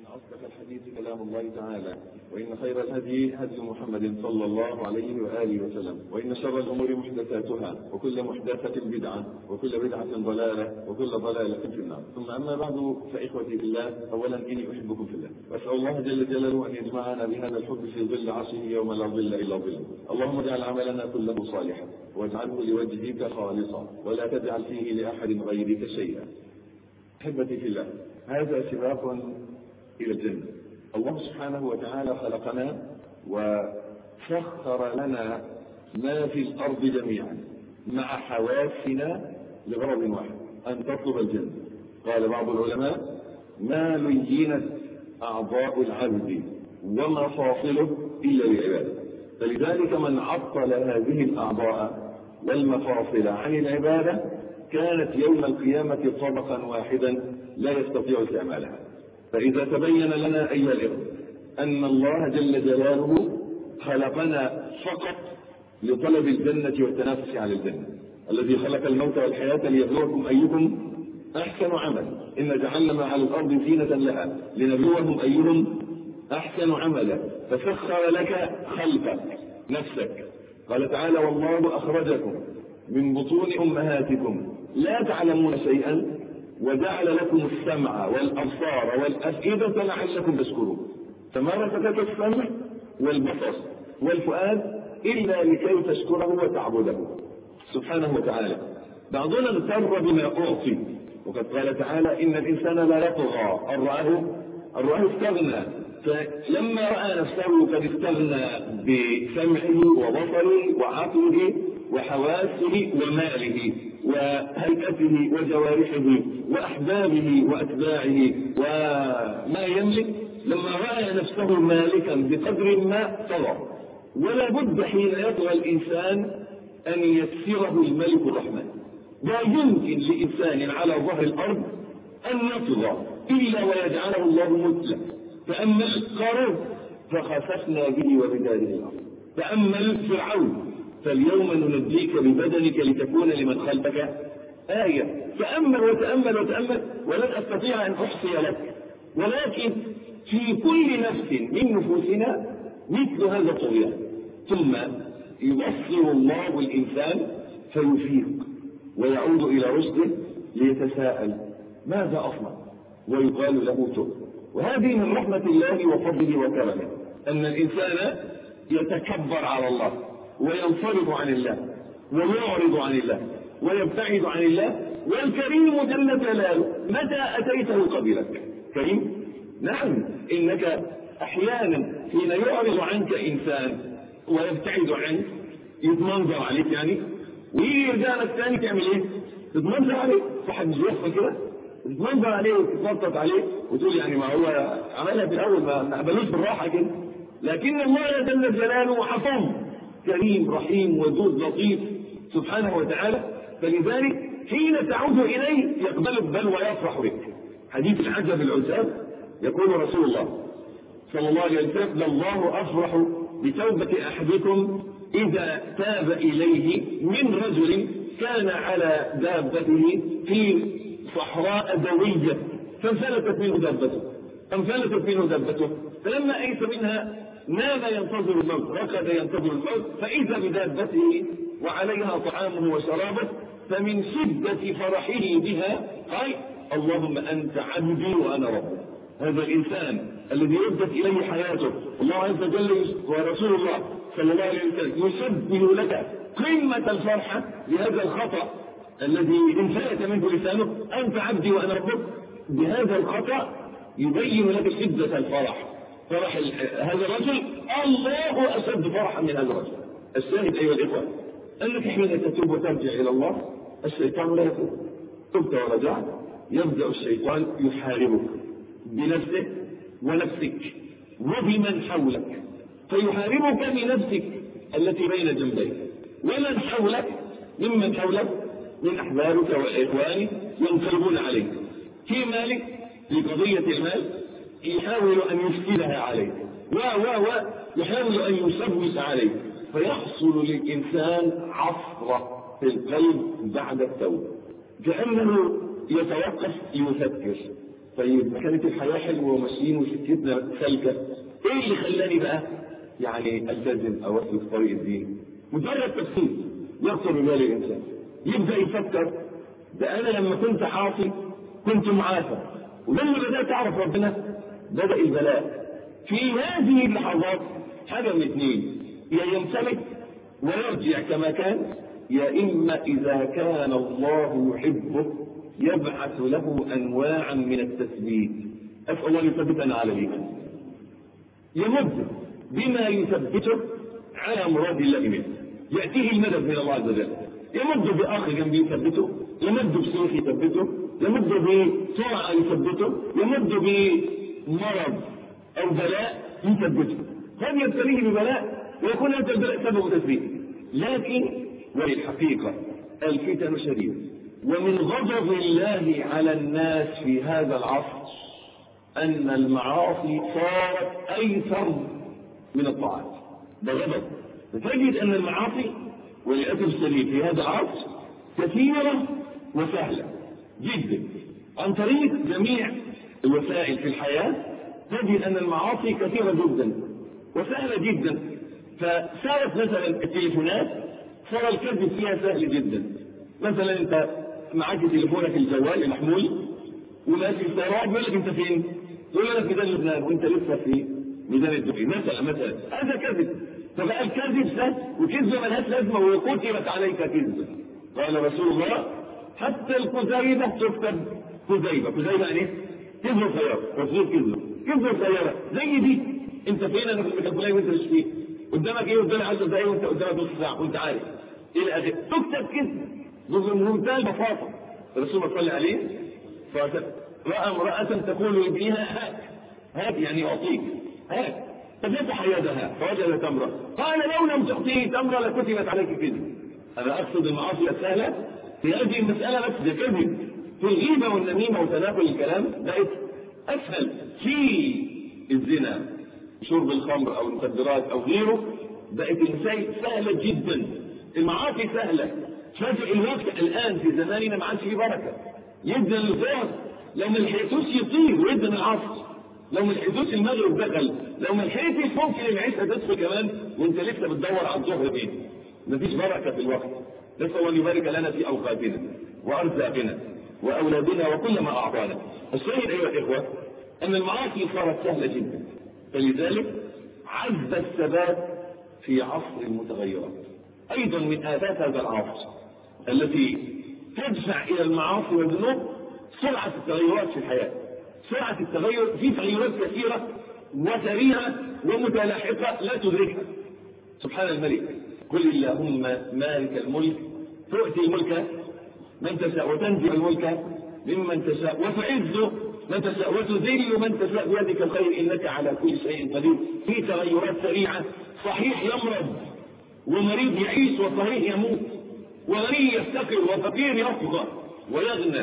أصدق الحديث كلام الله تعالى وإن خير الهدي هدي محمد صلى الله عليه وآله وسلم وإن شر الأمور محدثاتها وكل محدثة بدعة وكل بدعة ضلالة وكل ضلالة في النار ثم أما بعد فإخوتي في الله أولا إني أحبكم في الله وأسأل الله جل جلاله أن يجمعنا بهذا الحب في ظل عرشه يوم لا ظل إلا ظله اللهم اجعل عملنا كله صالحا واجعله لوجهك خالصا ولا تجعل فيه لأحد غيرك شيئا أحبتي في الله هذا سباق إلى الجنة الله سبحانه وتعالى خلقنا وسخر لنا ما في الأرض جميعا مع حواسنا لغرض واحد أن تطلب الجنة قال بعض العلماء ما لينت أعضاء العبد ومفاصله إلا للعبادة فلذلك من عطل هذه الأعضاء والمفاصل عن العبادة كانت يوم القيامة طبقا واحدا لا يستطيع استعمالها فإذا تبين لنا أيها الإخوة أن الله جل جلاله خلقنا فقط لطلب الجنة والتنافس على الجنة الذي خلق الموت والحياة ليبلوكم أيكم أحسن عمل إن جعلنا ما على الأرض زينة لها لنبلوهم أيهم أحسن عملا فسخر لك خلقك نفسك قال تعالى والله أخرجكم من بطون أمهاتكم لا تعلمون شيئا وجعل لكم السمع والأبصار والأفئدة لعلكم تشكرون فما رزقك السمع والبصر والفؤاد إلا لكي تشكره وتعبده سبحانه وتعالى بعضنا اغتر بما أعطي وقد قال تعالى إن الإنسان لا يطغى أن رآه أن رآه استغنى فلما رأى نفسه قد استغنى بسمعه وبصره وعقله وحواسه وماله وهيئته وجوارحه وأحبابه وأتباعه وما يملك لما رأى نفسه مالكا بقدر ما طغى ولا بد حين يطغى الإنسان أن يكسره الملك الرحمن لا يمكن لإنسان على ظهر الأرض أن يطغى إلا ويجعله الله مثله تأمل قارون فخسفنا به وبداره الأرض تأمل فرعون فاليوم ننجيك ببدنك لتكون لمن خلفك آية تأمل وتأمل وتأمل ولن أستطيع أن أحصي لك ولكن في كل نفس من نفوسنا مثل هذا الطغيان ثم يبصر الله الإنسان فيفيق ويعود إلى رشده ليتساءل ماذا أصنع ويقال له تب وهذه من رحمة الله وفضله وكرمه أن الإنسان يتكبر على الله وينصرف عن الله ويعرض عن الله ويبتعد عن الله والكريم جل جلاله متى أتيته قبلك كريم نعم إنك أحيانا حين يعرض عنك إنسان ويبتعد عنك يتمنظر عليك يعني ويجي يرجع لك تاني تعمل ايه؟ تتمنظر عليه صح مش بيحصل كده؟ تتمنظر عليه وتتنطط عليه وتقول يعني ما هو عملها في الاول ما قبلوش بالراحه كده لكن الله جل جلاله حفظ كريم رحيم ودود لطيف سبحانه وتعالى فلذلك حين تعود اليه يقبلك بل ويفرح بك حديث العجب العتاب يقول رسول الله صلى الله عليه وسلم الله افرح بتوبه احدكم إذا تاب إليه من رجل كان على دابته في صحراء دوية فانفلتت منه دابته فانفلتت منه دابته فلما أيس منها نام ينتظر الموت ركض ينتظر الموت فإذا بدابته وعليها طعامه وشرابه فمن شدة فرحه بها قال اللهم أنت عبدي وأنا ربك هذا الإنسان الذي ردت إليه حياته الله عز وجل ورسول الله صلى الله عليه وسلم يشبه لك قمة الفرحة لهذا الخطأ الذي انفلت منه لسانه أنت عبدي وأنا ربك بهذا الخطأ يبين لك شدة الفرح فرح هذا الرجل الله أشد فرحا من هذا الرجل الشاهد أيها الإخوة أنك حين تتوب وترجع إلى الله الشيطان لا يتوب تبت ورجعت يبدأ الشيطان يحاربك بنفسه ونفسك وبمن حولك فيحاربك بنفسك التي بين جنبيك ومن حولك ممن حولك من احبابك واخوانك ينقلبون عليك في مالك لقضية المال يحاول ان يفسدها عليك و و و يحاول ان يسوس عليك فيحصل للانسان عصرة في القلب بعد التوبة كأنه يتوقف يفكر طيب كانت الحياة حلوة وماشيين وسكتنا سالكة ايه اللي خلاني بقى يعني التزم او اسلك طريق الدين مجرد تفسير يخطر ببال الانسان يبدا يفكر ده انا لما كنت عاصي كنت معافى ولما بدات اعرف ربنا بدا البلاء في هذه اللحظات حاجه من اثنين يا ينسلك ويرجع كما كان يا اما اذا كان الله يحبه يبعث له انواعا من التثبيت اسال الله يثبتنا على الايمان يمد بما يثبته على مراد الله منه ياتيه المدد من الله عز وجل يمد باخ جنبه يثبته يمد بسيف يثبته يمد بسرعه يثبته يمد بمرض او بلاء يثبته قد يبتليه ببلاء ويكون هذا البلاء سبب تثبيت لكن وللحقيقه الفتن شديده ومن غضب الله على الناس في هذا العصر أن المعاصي صارت أيسر من الطاعات ده غضب فتجد أن المعاصي وللأسف الشديد في هذا العصر كثيرة وسهلة جدا عن طريق جميع الوسائل في الحياة تجد أن المعاصي كثيرة جدا وسهلة جدا فصارت مثلا التليفونات صار الكذب فيها سهل جدا مثلا انت معاك تليفونك الجوال المحمول وماشي السيارات يقول لك انت فين؟ يقول لك ميدان لبنان وانت لسه في ميدان الدقي مثلا مثلا هذا كذب فبقى الكذب سهل وكذبه ملهاش لازمه وكتبت عليك كذبه قال رسول الله حتى الكذيبه تكتب كذيبه كذيبه يعني ايه؟ كذبه سياره تصوير كذبه كذبه سياره زي دي انت فين انا في المكان الفلاني وانت مش فيه قدامك ايه قدامك 10 دقايق وانت قدامك نص ساعه وانت عارف الى اخره تكتب كذب بمنتهى البساطه الرسول صلى الله عليه راى امراه تقول لابنها هات هات يعني اعطيك هات ففتح يدها فوجد تمره قال لو لم تعطيه تمره لكتبت عليك كذب انا اقصد المعاصي السهله في هذه المساله بس ده كذب في الغيبه والنميمه وتناقل الكلام بقت اسهل في الزنا شرب الخمر او المخدرات او غيره بقت المسائل سهله جدا المعاصي سهله فجأة الوقت الآن في زماننا ما عادش فيه بركة يبدأ الغير لو ما لحقتوش يطير ويبدأ من العصر لو ما لحقتوش المغرب دخل لو ما لحقتش ممكن العشاء تدخل كمان وانت لسه بتدور على الظهر فين مفيش بركة في الوقت نسأل الله أن يبارك لنا في أوقاتنا وأرزاقنا وأولادنا وكل ما أعطانا الشاهد أيها الإخوة أن المعاصي صارت سهلة جدا فلذلك عز الثبات في عصر المتغيرات أيضا من آفات هذا العصر التي تدفع إلى المعاصي والذنوب سرعة التغيرات في الحياة سرعة التغير في تغيرات كثيرة وسريعة ومتلاحقة لا تدركها سبحان الملك قل اللهم مالك الملك تؤتي الملك من تشاء وتنزع الملك ممن تشاء وتعز من تشاء وتذل من تشاء بيدك الخير انك على كل شيء قدير في تغيرات سريعه صحيح يمرض ومريض يعيش وصحيح يموت وغني يفتقر وفقير يفقر ويغنى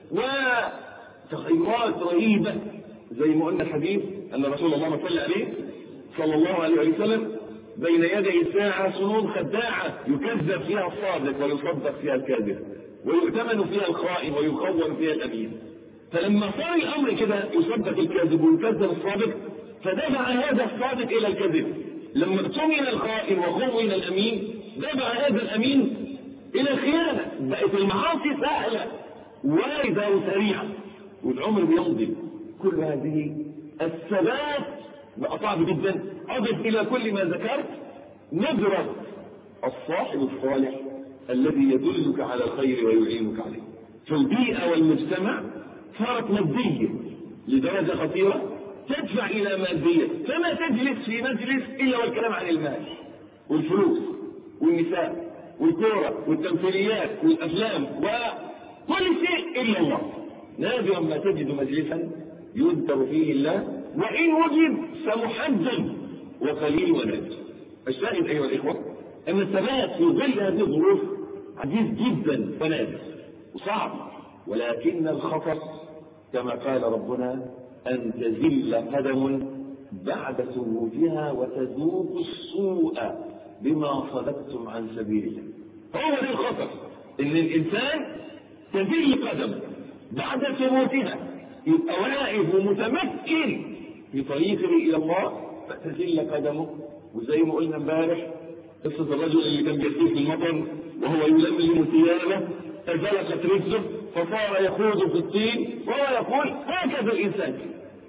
وتغيرات رهيبه زي ما قلنا الحديث ان رسول الله صلى عليه صلى الله عليه وسلم بين يدي الساعة سنون خداعة يكذب فيها الصادق ويصدق فيها الكاذب ويؤتمن فيها الخائن ويخون فيها الأمين فلما صار الأمر كده يصدق الكاذب ويكذب الصادق فدفع هذا الصادق إلى الكذب لما اؤتمن الخائن وخون الأمين دفع هذا الأمين إلى الخيانة بقت المعاصي سهلة واردة وسريعة والعمر بيمضي كل هذه الثبات بقى صعب جدا اضف الى كل ما ذكرت نظرة الصاحب الصالح الذي يدلك على الخير ويعينك عليه فالبيئة والمجتمع صارت مادية لدرجة خطيرة تدفع إلى مادية فما تجلس في مجلس إلا والكلام عن المال والفلوس والنساء والكورة والتمثيليات والأفلام وكل شيء إلا الله نادرا ما تجد مجلسا يذكر فيه الله وإن وجد فمحجم وقليل ونادر الشاهد أيها الإخوة أن الثبات في ظل هذه الظروف عزيز جدا ونادر وصعب ولكن الخطر كما قال ربنا أن تزل قدم بعد ثبوتها وتذوق السوء بما صددتم عن سبيل الله هو ده الخطر ان الانسان تزل قدم بعد ثبوتها يبقى واقف ومتمكن في طريقه الى الله فتزل قدمه وزي ما قلنا امبارح قصه الرجل اللي كان بيسير في المطر وهو يلملم ثيابه فزلقت رجله فصار يخوض في الطين وهو يقول هكذا الانسان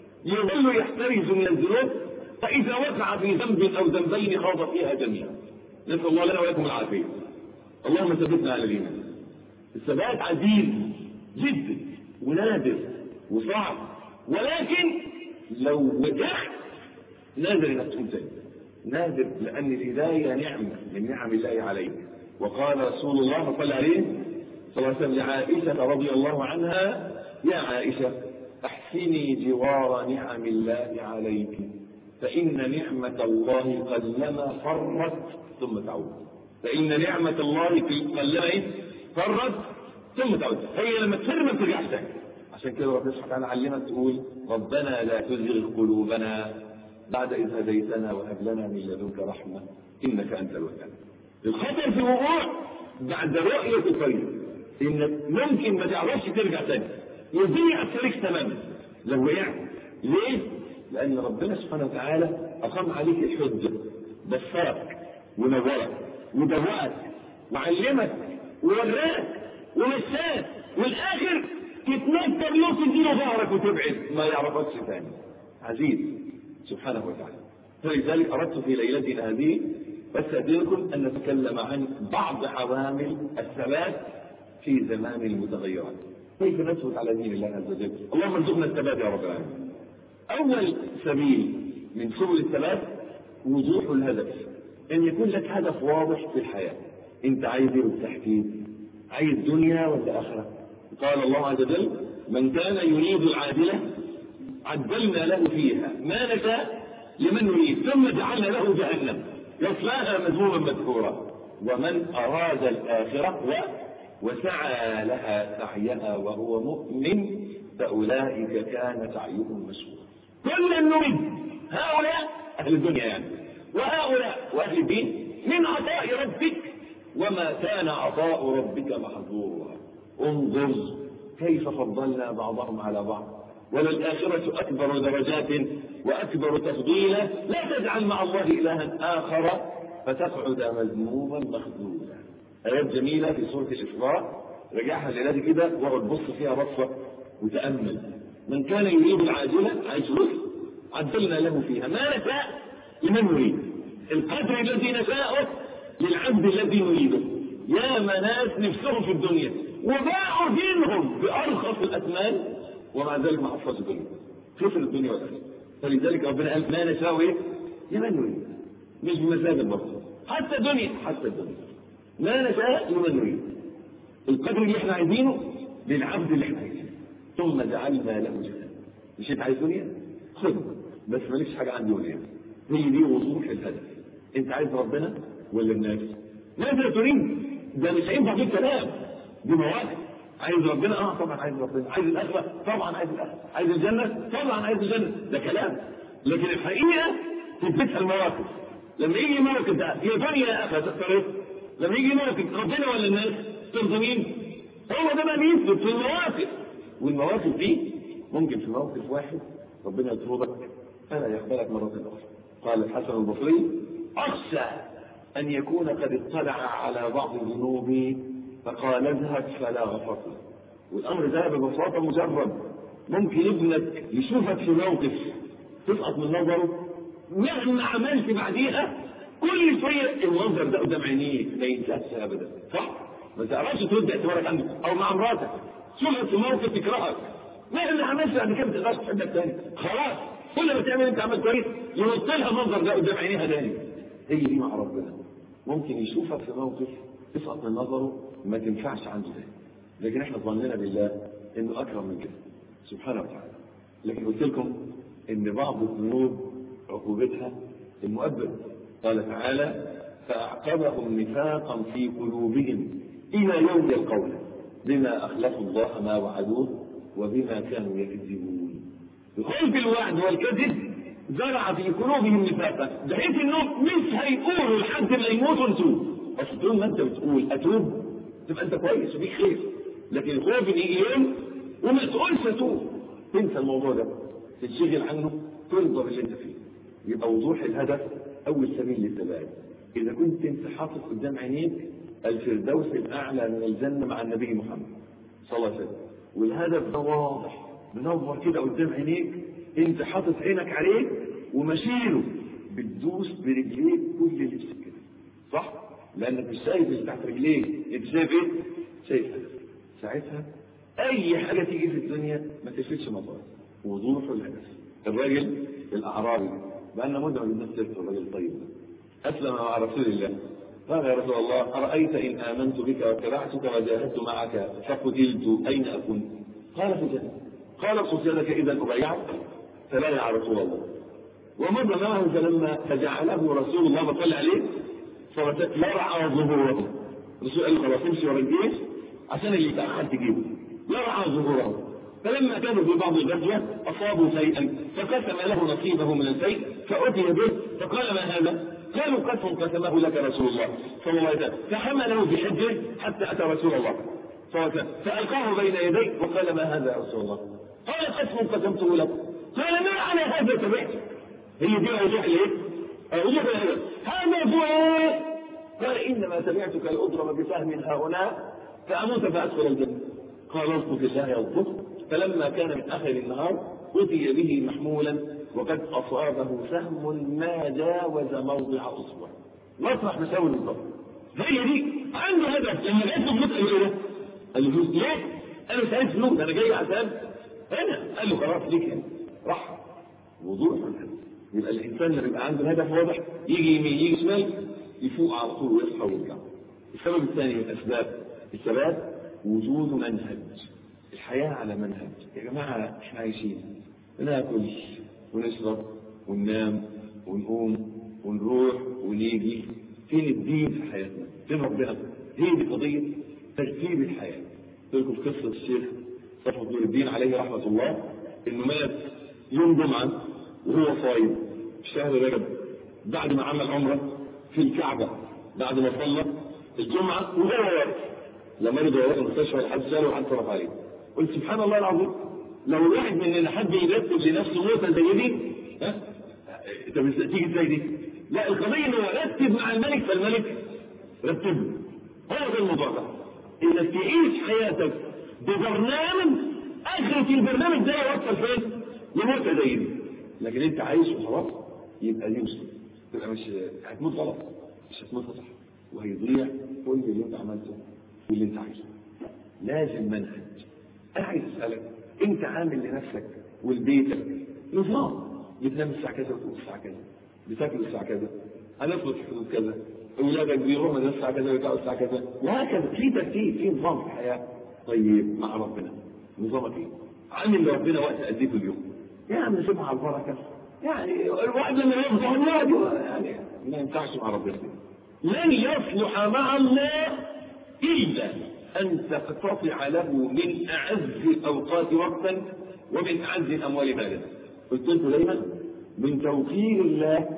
يظل يحترز من الذنوب فاذا وقع في ذنب او ذنبين خاض فيها جميعا نسال الله لنا ولكم العافيه اللهم ثبتنا على الايمان الثبات عزيز جدا ونادر وصعب ولكن لو وجحت نادر انك تكون تاني نادر لان الهدايه نعمه من نعم الله عليك وقال رسول الله صلى عليه صلى الله عليه وسلم لعائشه رضي الله عنها يا عائشه احسني جوار نعم الله عليك فان نعمه الله قلما فرت ثم تعود فان نعمه الله قلما ايه فرت ثم تعود هي لما تفر ما بترجعش تاني عشان كده ربنا سبحانه وتعالى علمك تقول ربنا لا تزغ قلوبنا بعد إذ هديتنا وهب لنا من لدنك رحمة إنك أنت الوهاب الخطر في الوقوع بعد رؤية الطريق إنك ممكن ما تعرفش ترجع تاني يضيع الطريق تماما لو وقعت ليه؟ لأن ربنا سبحانه وتعالى أقام عليك الحجة بصرك ونورك ودوقك وعلمك ووراك ومشاك والآخر تتنكر له تديله ظهرك وتبعد ما يعرفكش تاني عزيز سبحانه وتعالى فلذلك أردت في ليلتنا هذه أستأذنكم أن نتكلم عن بعض عوامل الثبات في زمان المتغيرات كيف نثبت على دين الله عز وجل اللهم ارزقنا الثبات يا رب العالمين أول سبيل من سبل الثبات وضوح الهدف أن يكون لك هدف واضح في الحياة أنت عايز ايه بالتحديد عايز دنيا ولا آخرة قال الله عز وجل من كان يريد العاجلة عجلنا له فيها ما نشاء لمن نريد ثم جعلنا له جهنم يصلاها مذموما مدحورا ومن أراد الآخرة و وسعى لها سعيها وهو مؤمن فأولئك كان سعيهم مشكورا كل نريد هؤلاء أهل الدنيا يعني وهؤلاء وأهل الدين من عطاء ربك وما كان عطاء ربك محظورا انظر كيف فضلنا بعضهم على بعض وللآخرة أكبر درجات وأكبر تفضيلا لا تجعل مع الله إلها آخر فتقعد مذموما مخذولا آيات جميلة في سورة الإسراء رجعها الليلة كده واقعد بص فيها بصة وتأمل من كان يريد العاجلة عايز رزق عدلنا له فيها ما نشاء لمن نريد القدر الذي نشاءه للعبد الذي نريده يا ناس نفسهم في الدنيا وباعوا دينهم بأرخص الأثمان ومع ذلك ما حصلش الدنيا خسر الدنيا والآخرة فلذلك ربنا قال ما نشاء ايه؟ لمن نريد مش بمزاج برضه حتى الدنيا حتى الدنيا ما نشاء لمن نريد القدر اللي احنا عايزينه للعبد اللي احنا عايزينه ثم جعلنا له جهنم مش انت عايز دنيا؟ خذ بس مالكش حاجه عن دنيا هي دي وضوح الهدف انت عايز ربنا ولا الناس؟ ماذا تريد؟ ده مش هينفع في كلام دي مواقف عايز ربنا اه طبعا عايز ربنا عايز الاخره طبعا عايز الاخره عايز الجنه طبعا عايز الجنه ده كلام لكن الحقيقه تثبتها المواقف لما يجي موقف ده يا دنيا يا اخي تختار ايه؟ لما يجي موقف ربنا ولا الناس ترضى مين؟ هو ده بقى بيثبت في المواقف والمواقف دي ممكن في موقف واحد ربنا يطردك فلا يقبلك مرة أخرى قال الحسن البصري أخشى أن يكون قد اطلع على بعض الذنوب فقال اذهب فلا غفرت له والأمر ده ببساطة مجرد ممكن ابنك يشوفك في موقف تسقط من نظره مهما عملت بعديها كل شوية المنظر ده قدام عينيك ما ينساش أبدا صح؟ ما تعرفش ترد اعتبارك عنه أو مع مراتك شوفك في موقف تكرهك مهما عملت بعد كده ما تقدرش تحبك تاني خلاص كل ما تعمل انت عمل كويس ينط لها المنظر ده قدام عينيها تاني هي دي مع ربنا ممكن يشوفك في موقف تسقط من نظره ما تنفعش عنده تاني لكن احنا ظننا بالله انه اكرم من كده سبحانه وتعالى لكن قلت لكم ان بعض الذنوب عقوبتها المؤبد قال تعالى فاعقبهم نفاقا في قلوبهم الى يوم القول بما اخلفوا الله ما وعدوه وبما كانوا يكذبون الخلف الوعد والكذب زرع في قلوبهم نفاقا بحيث انهم مش هيقولوا لحد ما يموتوا نتوب اصل طول ما انت بتقول اتوب تبقى انت كويس وفيك خير لكن الخوف ان يجي يوم وما تقولش اتوب تنسى الموضوع ده تنشغل عنه ترضى باللي انت فيه يبقى وضوح الهدف اول سبيل للثبات اذا كنت انت حاطط قدام عينيك الفردوس الاعلى من الجنه مع النبي محمد صلى الله عليه وسلم والهدف ده واضح منور كده قدام عينيك انت حاطط عينك عليه ومشيله بتدوس برجليك كل اللي كده صح؟ لانك مش شايف اللي تحت رجليك انت شايف ايه؟ شايف هدف ساعتها اي حاجه تيجي في الدنيا ما تلفتش نظرك وضوح الهدف الراجل الاعرابي بقالنا مده ما جبناش سيرته الراجل الطيب ده اسلم مع رسول الله قال يا رسول الله ارايت ان امنت بك واتبعتك وجاهدت معك فقتلت اين اكون؟ قال في الجنه قال قلت لك اذا ابايعك فلا يا رسول الله ومضى معه فلما فجعله رسول الله صلى عليه صلت يرعى ظهوره الرسول قال له خلاص امشي ورا الجيش عشان اللي يتاخر تجيبه يرعى ظهوره فلما كانوا في بعض الغزوة أصابوا شيئا فقسم له نصيبه من الشيء فأتي به فقال ما هذا؟ قالوا قسم قسمه لك رسول الله صلى الله عليه وسلم فحمله بحجه حتى أتى رسول الله صلى الله عليه وسلم فألقاه بين يديه وقال ما هذا يا رسول الله؟ قال قسم قسمته لك قال ما على هذا تبعت هي دي وضوح الايه؟ وضوح الهدف هذا هو قال انما تبعتك لاضرب بسهم هؤلاء فاموت فادخل الجنه قال اصبر الله يصبر فلما كان من اخر النهار اتي به محمولا وقد اصابه سهم ما جاوز موضع اصبع مطرح مساوي بالضبط هي دي عنده هدف لما لقيت فلوس قال له ايه؟ قال له فلوس ليه؟ انا مش عايز فلوس انا جاي عشان هنا قال له خلاص ليك هنا راح وضوح الهدف يبقى الانسان لما يبقى عنده هدف واضح يجي يمين يجي شمال يفوق على طول ويصحى ويرجع السبب الثاني من الاسباب الثبات وجود منهج الحياة على منهج يا جماعة احنا عايشين ناكل ونشرب وننام ونقوم ونروح ونيجي فين الدين في حياتنا فين ربنا هي دي قضية ترتيب الحياة قلت لكم في قصة الشيخ صفوة نور الدين عليه رحمة الله انه مات يوم جمعة وهو صايم في شهر رجب بعد ما عمل عمرة في الكعبة بعد ما صلى الجمعة وهو واقف لما رجع يروح المستشفى لحد سأله وحد صرف عليه قلت سبحان الله العظيم لو الواحد مننا حد يرتب لنفسه موتة زي دي ها طب تيجي ازاي دي؟ لا القضية انه رتب مع الملك فالملك رتب هو ده الموضوع ده انك تعيش حياتك ببرنامج اخرة البرنامج ده يوصل فين؟ لموتة زي دي لكن انت عايش وخلاص يبقى دي مصيبة تبقى مش هتموت غلط مش هتموت صح وهيضيع كل اللي انت عملته واللي انت عايزه لازم منهج انا عايز اسالك انت عامل لنفسك ولبيتك نظام بتنام الساعه كذا وتقوم الساعه كذا بتاكل الساعه كذا هنفرض في حدود كذا اولادك بيروحوا مدرسه الساعه كذا ويرجعوا الساعه كذا وهكذا في ترتيب في نظام في الحياه طيب مع ربنا نظامك ايه؟ عامل لربنا وقت قد ايه في اليوم؟ يا عم سيبها على البركه يعني الواحد لما يفضل الله يعني ما ينفعش مع ربنا لن يصلح مع الله إلا أن تقتطع له من أعز الأوقات وقتا ومن أعز الأموال مالا قلت لكم دايما من توفير الله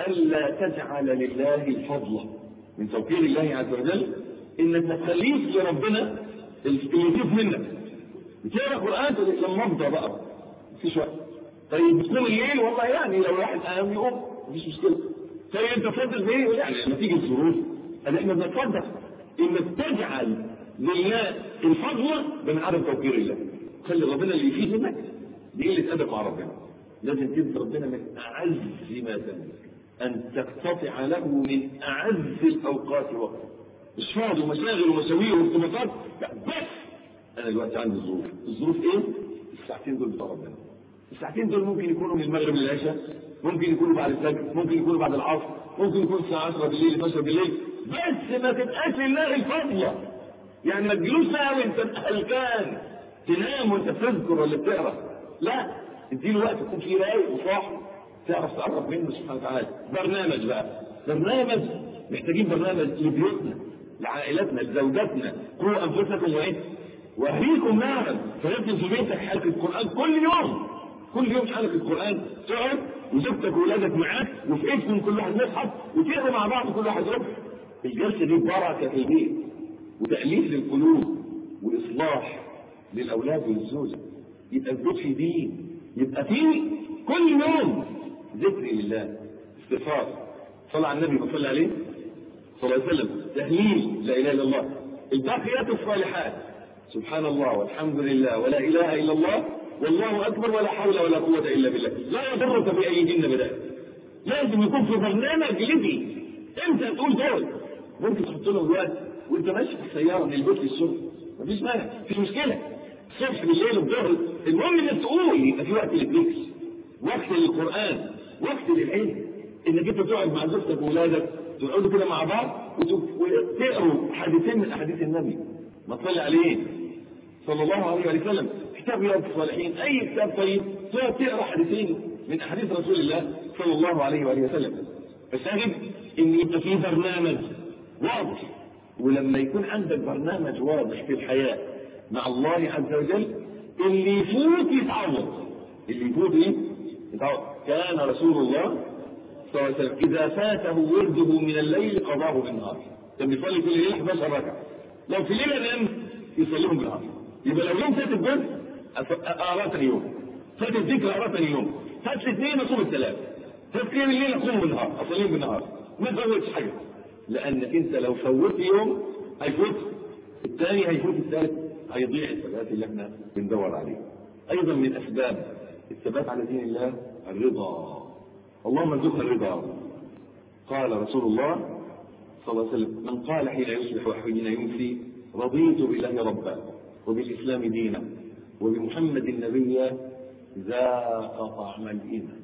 ألا تجعل لله الفضل من توفير الله عز وجل إنك ما تخليش لربنا اللي يجيب منك بتقرا قرآن تقول لما أفضى بقى مفيش وقت طيب بتقوم الليل والله يعني لو واحد قام يقوم مفيش مشكلة طيب أنت تصدق بإيه؟ يعني لما تيجي الظروف احنا بنتصدق انك تجعل لله الفضل من عدم توفير الله خلي ربنا اللي يفيد منك دي قله ادب مع ربنا لازم تدي ربنا من اعز ما تملك ان تقتطع له من اعز الاوقات وقتا مش فاضي ومشاغل ومشاوير وارتباطات لا بس انا دلوقتي عندي ظروف الظروف ايه؟ الساعتين دول بتوع ربنا الساعتين دول ممكن يكونوا من المغرب للعشاء ممكن يكونوا بعد الفجر ممكن يكونوا بعد العصر ممكن يكون الساعه 10 بالليل 12 بالليل بس ما تبقاش لله الفضلة يعني ما تجيلوش ساعة وانت هلكان تنام وانت بتذكر ولا بتقرا لا اديله وقت تكون فيه رايق وصاحي تعرف تقرب منه سبحانه وتعالى برنامج بقى برنامج محتاجين برنامج لبيوتنا لعائلاتنا لزوجاتنا قوا انفسكم وايه واهليكم نارا فلازم في بيتك حلقه قران كل يوم كل يوم حلقه قران تقعد وزوجتك واولادك معاك وفي ايدكم كل واحد مصحف وتقروا مع بعض كل واحد ربع الجلسه دي بركه في البيت وتاليف للقلوب واصلاح للاولاد وللزوجه يبقى البيت في دين يبقى فيه كل يوم ذكر لله استغفار صلى على النبي وصلى عليه صلى الله عليه وسلم تهليل لا اله الا الله الباقيات الصالحات سبحان الله والحمد لله ولا اله الا الله والله اكبر ولا حول ولا قوه الا بالله لا يضرك بايدينا بدأت لازم يكون في برنامج لدي انت تقول دول ممكن تحط لهم الوقت وانت ماشي في السياره من البيت للشغل مفيش مانع في مشكله الصبح بالليل الظهر المهم انك تقول يبقى في وقت للذكر وقت للقران وقت للعلم انك انت تقعد مع زوجتك واولادك تقعدوا كده مع بعض وتقروا حديثين من احاديث النبي ما تصلي عليه صلى الله عليه وسلم كتاب رياض الصالحين اي كتاب طيب تقعد تقرا حديثين من احاديث رسول الله صلى الله عليه واله وسلم فشاهد ان يبقى في برنامج واضح ولما يكون عندك برنامج واضح في الحياه مع الله عز وجل اللي يفوت يتعوض اللي يفوت ايه؟ يتعوض كان رسول الله صلى الله عليه وسلم اذا فاته ورده من الليل قضاه بالنهار كان بيصلي كل ليله 11 ركعه لو في ليله نام يصليهم بالنهار يبقى لو يوم فات الجزء اقرا ثاني يوم فات الذكر اقرا ثاني يوم فات الاثنين اصوم الثلاث فات قيام الليل اقوم بالنهار اصليهم بالنهار ما تفوتش حاجه لانك انت لو فوت يوم هيفوت الثاني هيفوت الثالث هيضيع الثبات اللي احنا بندور عليه ايضا من اسباب الثبات على دين الله الرضا اللهم ارزقنا الرضا قال رسول الله صلى الله عليه وسلم من قال حين يصبح وحين يمسي رضيت بالله ربا وبالاسلام دينا وبمحمد نبيا ذاق طعم الايمان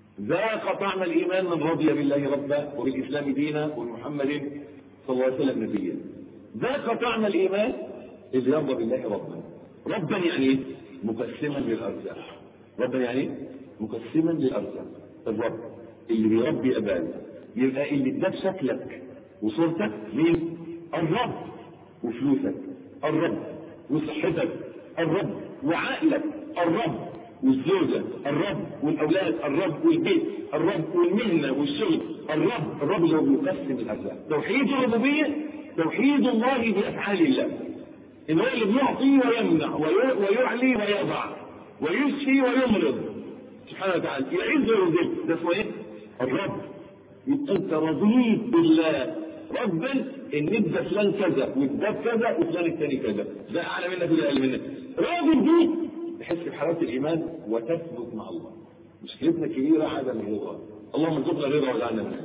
ذاق طعم الايمان من رضي بالله ربا وبالاسلام دينا وبمحمد صلى الله عليه وسلم نبيا ذاق طعم الايمان اذ يرضى بالله ربا ربا يعني ايه؟ مقسما للارزاق ربا يعني ايه؟ مقسما للارزاق الرب اللي بيربي ابانا يبقى اللي اداك شكلك وصورتك مين؟ الرب وفلوسك الرب وصحتك الرب وعقلك الرب والزوجة الرب والأولاد الرب والبيت الرب والمهنة والشغل الرب الرب اللي هو بيقسم الأرزاق توحيد الربوبية توحيد الله بأفعال الله إن هو اللي بيعطي ويمنع ويعلي ويضع ويشفي ويمرض سبحانه وتعالى يعز ويذل ده اسمه ايه؟ الرب يبقى انت رضيت بالله ربا ان ادى فلان كذا واداك كذا وفلان الثاني كذا ده اعلى منك وده اقل منك راضي بيه تحس بحلاوه الايمان وتثبت مع الله مشكلتنا كبيره عدم الرضا اللهم ارزقنا الرضا واجعلنا من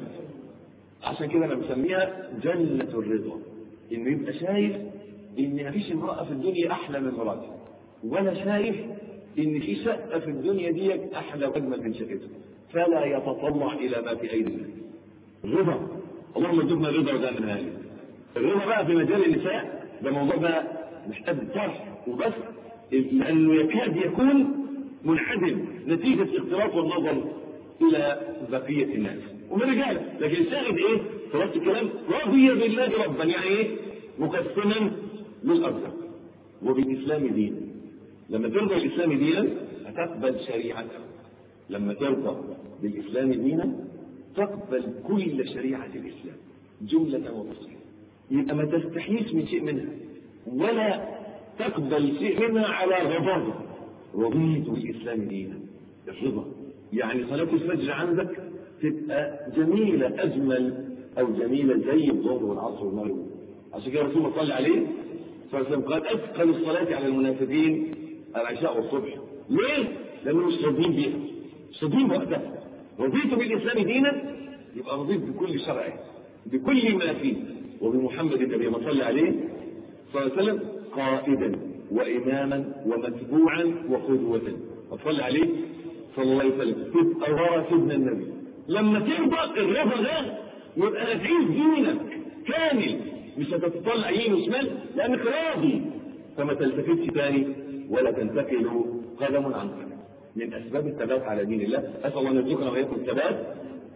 عشان كده انا مسميها جنه الرضا انه يبقى شايف ان مفيش امراه في الدنيا احلى من مراتي ولا شايف ان في شقه في الدنيا ديت احلى واجمل من شقته فلا يتطلع الى ما في ايدي الناس الرضا اللهم ارزقنا الرضا وجعلنا من اهله الرضا بقى في مجال النساء ده موضوع بقى محتاج طرح وبس لانه يكاد يكون منعدم نتيجه اختلاط والنظر الى بقيه الناس ومن رجاله لكن الشاهد ايه؟ خلاص الكلام رضي بالله ربا يعني ايه؟ مقسما للارزاق وبالاسلام دينا لما ترضى الاسلام دينا هتقبل شريعته لما ترضى بالاسلام دينا تقبل كل شريعه الاسلام جمله وتفصيلا يبقى ما تستحيش من شيء منها ولا تقبل شيء منها على غضب رضيت بالاسلام دينا الرضا يعني صلاه الفجر عندك تبقى جميله اجمل او جميله زي الظهر والعصر والمغرب عشان كده الرسول صلى عليه صلى الله عليه وسلم قال اثقل الصلاه على المنافقين العشاء والصبح ليه؟ لانهم مش راضيين بيها مش راضيين بوقتها رضيت بالاسلام دينا يبقى رضيت بكل شرعه بكل ما فيه وبمحمد النبي ما صلى عليه صلى الله عليه وسلم قائدا واماما ومتبوعا وقدوه وصلى عليه صلى الله عليه وسلم تبقى ورا سيدنا النبي لما ترضى الرضا ده يبقى هتعيش دينك كامل مش هتتطلع يمين وشمال لانك راضي فما تلتفتش تاني ولا تنتقل قدم عن قدم من اسباب الثبات على دين الله اسال الله ان يرزقنا واياكم الثبات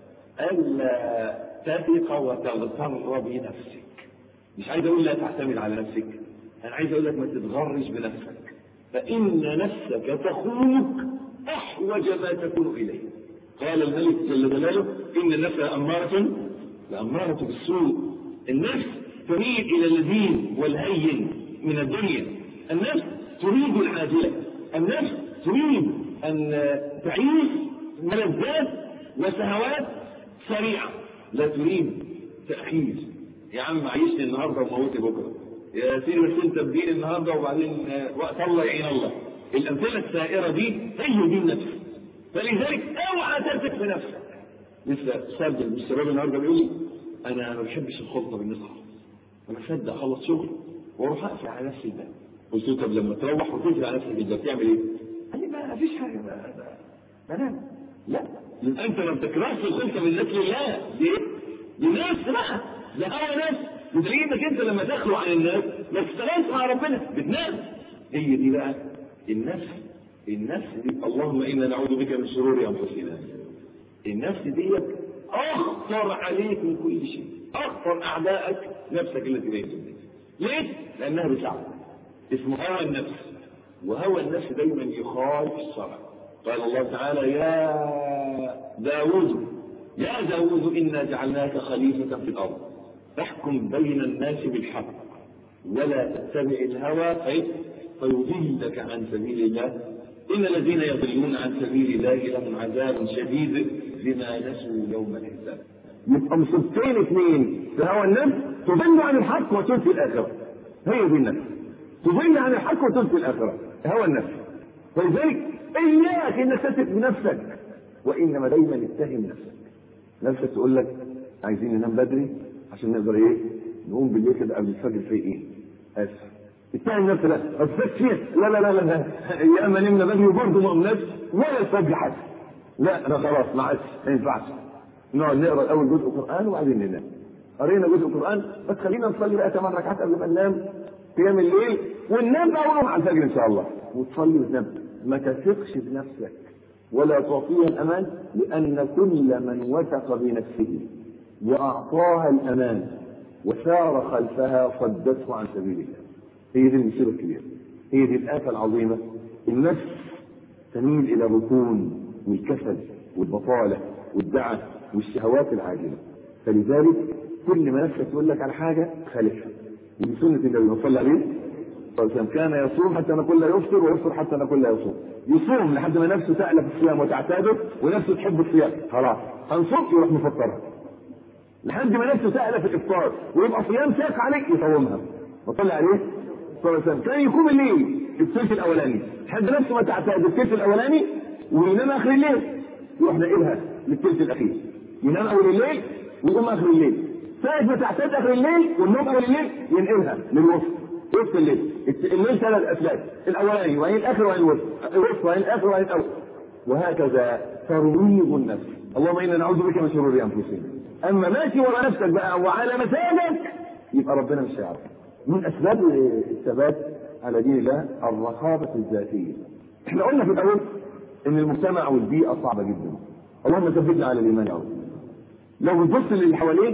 الا تثق وتغتر بنفسك مش عايز اقول لا تعتمد على نفسك انا عايز اقول لك ما تتغرش بنفسك فان نفسك تخونك احوج ما تكون اليه قال الملك جل جلاله ان النفس لاماره لاماره بالسوء النفس تميل الى اللذيذ والهين من الدنيا النفس تريد العاجله النفس تريد ان تعيش ملذات وشهوات سريعه لا تريد تاخير يا عم عيشني النهارده وموتي بكره يا سيدي بس انت بدين النهارده وبعدين وقت الله يعين الله الامثله السائره دي هي دي النفس فلذلك اوعى تثق في نفسك لسه شاب من الشباب النهارده بيقول لي انا ما بحبش الخلطه بالناس خالص انا اصدق اخلص شغل واروح اقفل على نفسي الباب قلت له طب لما تروح وتقفل على نفسك الباب تعمل ايه؟ قال لي ما فيش حاجه بنام لا انت ما بتكرهش الخلطه بالناس لله دي لناس بقى ده هو ناس بدليل انك انت لما تخلو عن الناس ما تشتغلش مع ربنا بتنام هي دي بقى النفس النفس دي اللهم انا نعوذ بك من شرور انفسنا النفس ديت اخطر عليك من كل شيء اخطر اعدائك نفسك التي بين يديك ليه؟ لانها بتعب اسمه هوى النفس وهوى النفس دايما يخالف الشرع قال الله تعالى يا داود يا داود انا جعلناك خليفه في الارض احكم بين الناس بالحق ولا تتبع الهوى فيضلك عن سبيل الله إن الذين يضلون عن سبيل الله لهم عذاب شديد بما نسوا يوم الحساب. يبقى مصيبتين اثنين في هوى النفس تضل عن الحق وتنفي الآخرة. هي دي النفس. تضل عن الحق وتنفي الآخرة. هوى النفس. فلذلك إياك إنك تثق بنفسك وإنما دايما اتهم نفسك. نفسك تقول لك عايزين ننام بدري عشان نقدر إيه؟ نقوم بالليل كده قبل الفجر في إيه؟ آسف. الثاني نفسه لا الفجر فيه لا لا لا لا يا اما نمنا بدري وبرضه ما قمناش ولا الفجر حاجه لا انا خلاص ما عادش ما ينفعش نقعد نقرا الاول جزء قران وبعدين ننام قرينا جزء قران بس خلينا نصلي بقى ثمان ركعات قبل ما ننام قيام الليل وننام بقى ونقوم على الفجر ان شاء الله وتصلي وتنام ما تثقش بنفسك ولا تعطيها الامان لان كل من وثق بنفسه واعطاها الامان وسار خلفها صدته عن سبيل الله هي دي المصيبه الكبيره هي دي الآفة العظيمة النفس تميل إلى الركون والكسل والبطالة والدعة والشهوات العاجلة فلذلك كل ما نفسك تقول لك على حاجة خالفها ودي سنة النبي صلى عليه وسلم كان يصوم حتى نقول لا يفطر ويفطر حتى نقول لا يصوم يصوم لحد ما نفسه تألف الصيام وتعتاده ونفسه تحب الصيام خلاص هنصوم يروح مفطرها لحد ما نفسه تألف الإفطار ويبقى صيام شاق عليك يصومها وصلى عليه صلى الله عليه وسلم كان يقوم الليل في الثلث الاولاني لحد نفسه ما تعتاد الثلث الاولاني وينام اخر الليل يروح ناقلها للثلث الاخير ينام اول الليل ويقوم اخر الليل ساعة ما تعتاد اخر الليل والنوم اول الليل ينقلها للوسط وسط الليل الليل ثلاث افلاك الاولاني وبعدين الاخر وبعدين الوسط الوسط وبعدين الاخر وبعدين الاول وهكذا ترويض النفس اللهم انا نعوذ بك من شرور انفسنا اما ماشي ورا نفسك بقى وعلى مزاجك يبقى ربنا مش هيعرف من اسباب الثبات على دين الله الرقابة الذاتية. احنا قلنا في الاول ان المجتمع والبيئة صعبة جدا. اللهم ثبتنا على الايمان يا رب. لو بتبص للي حواليك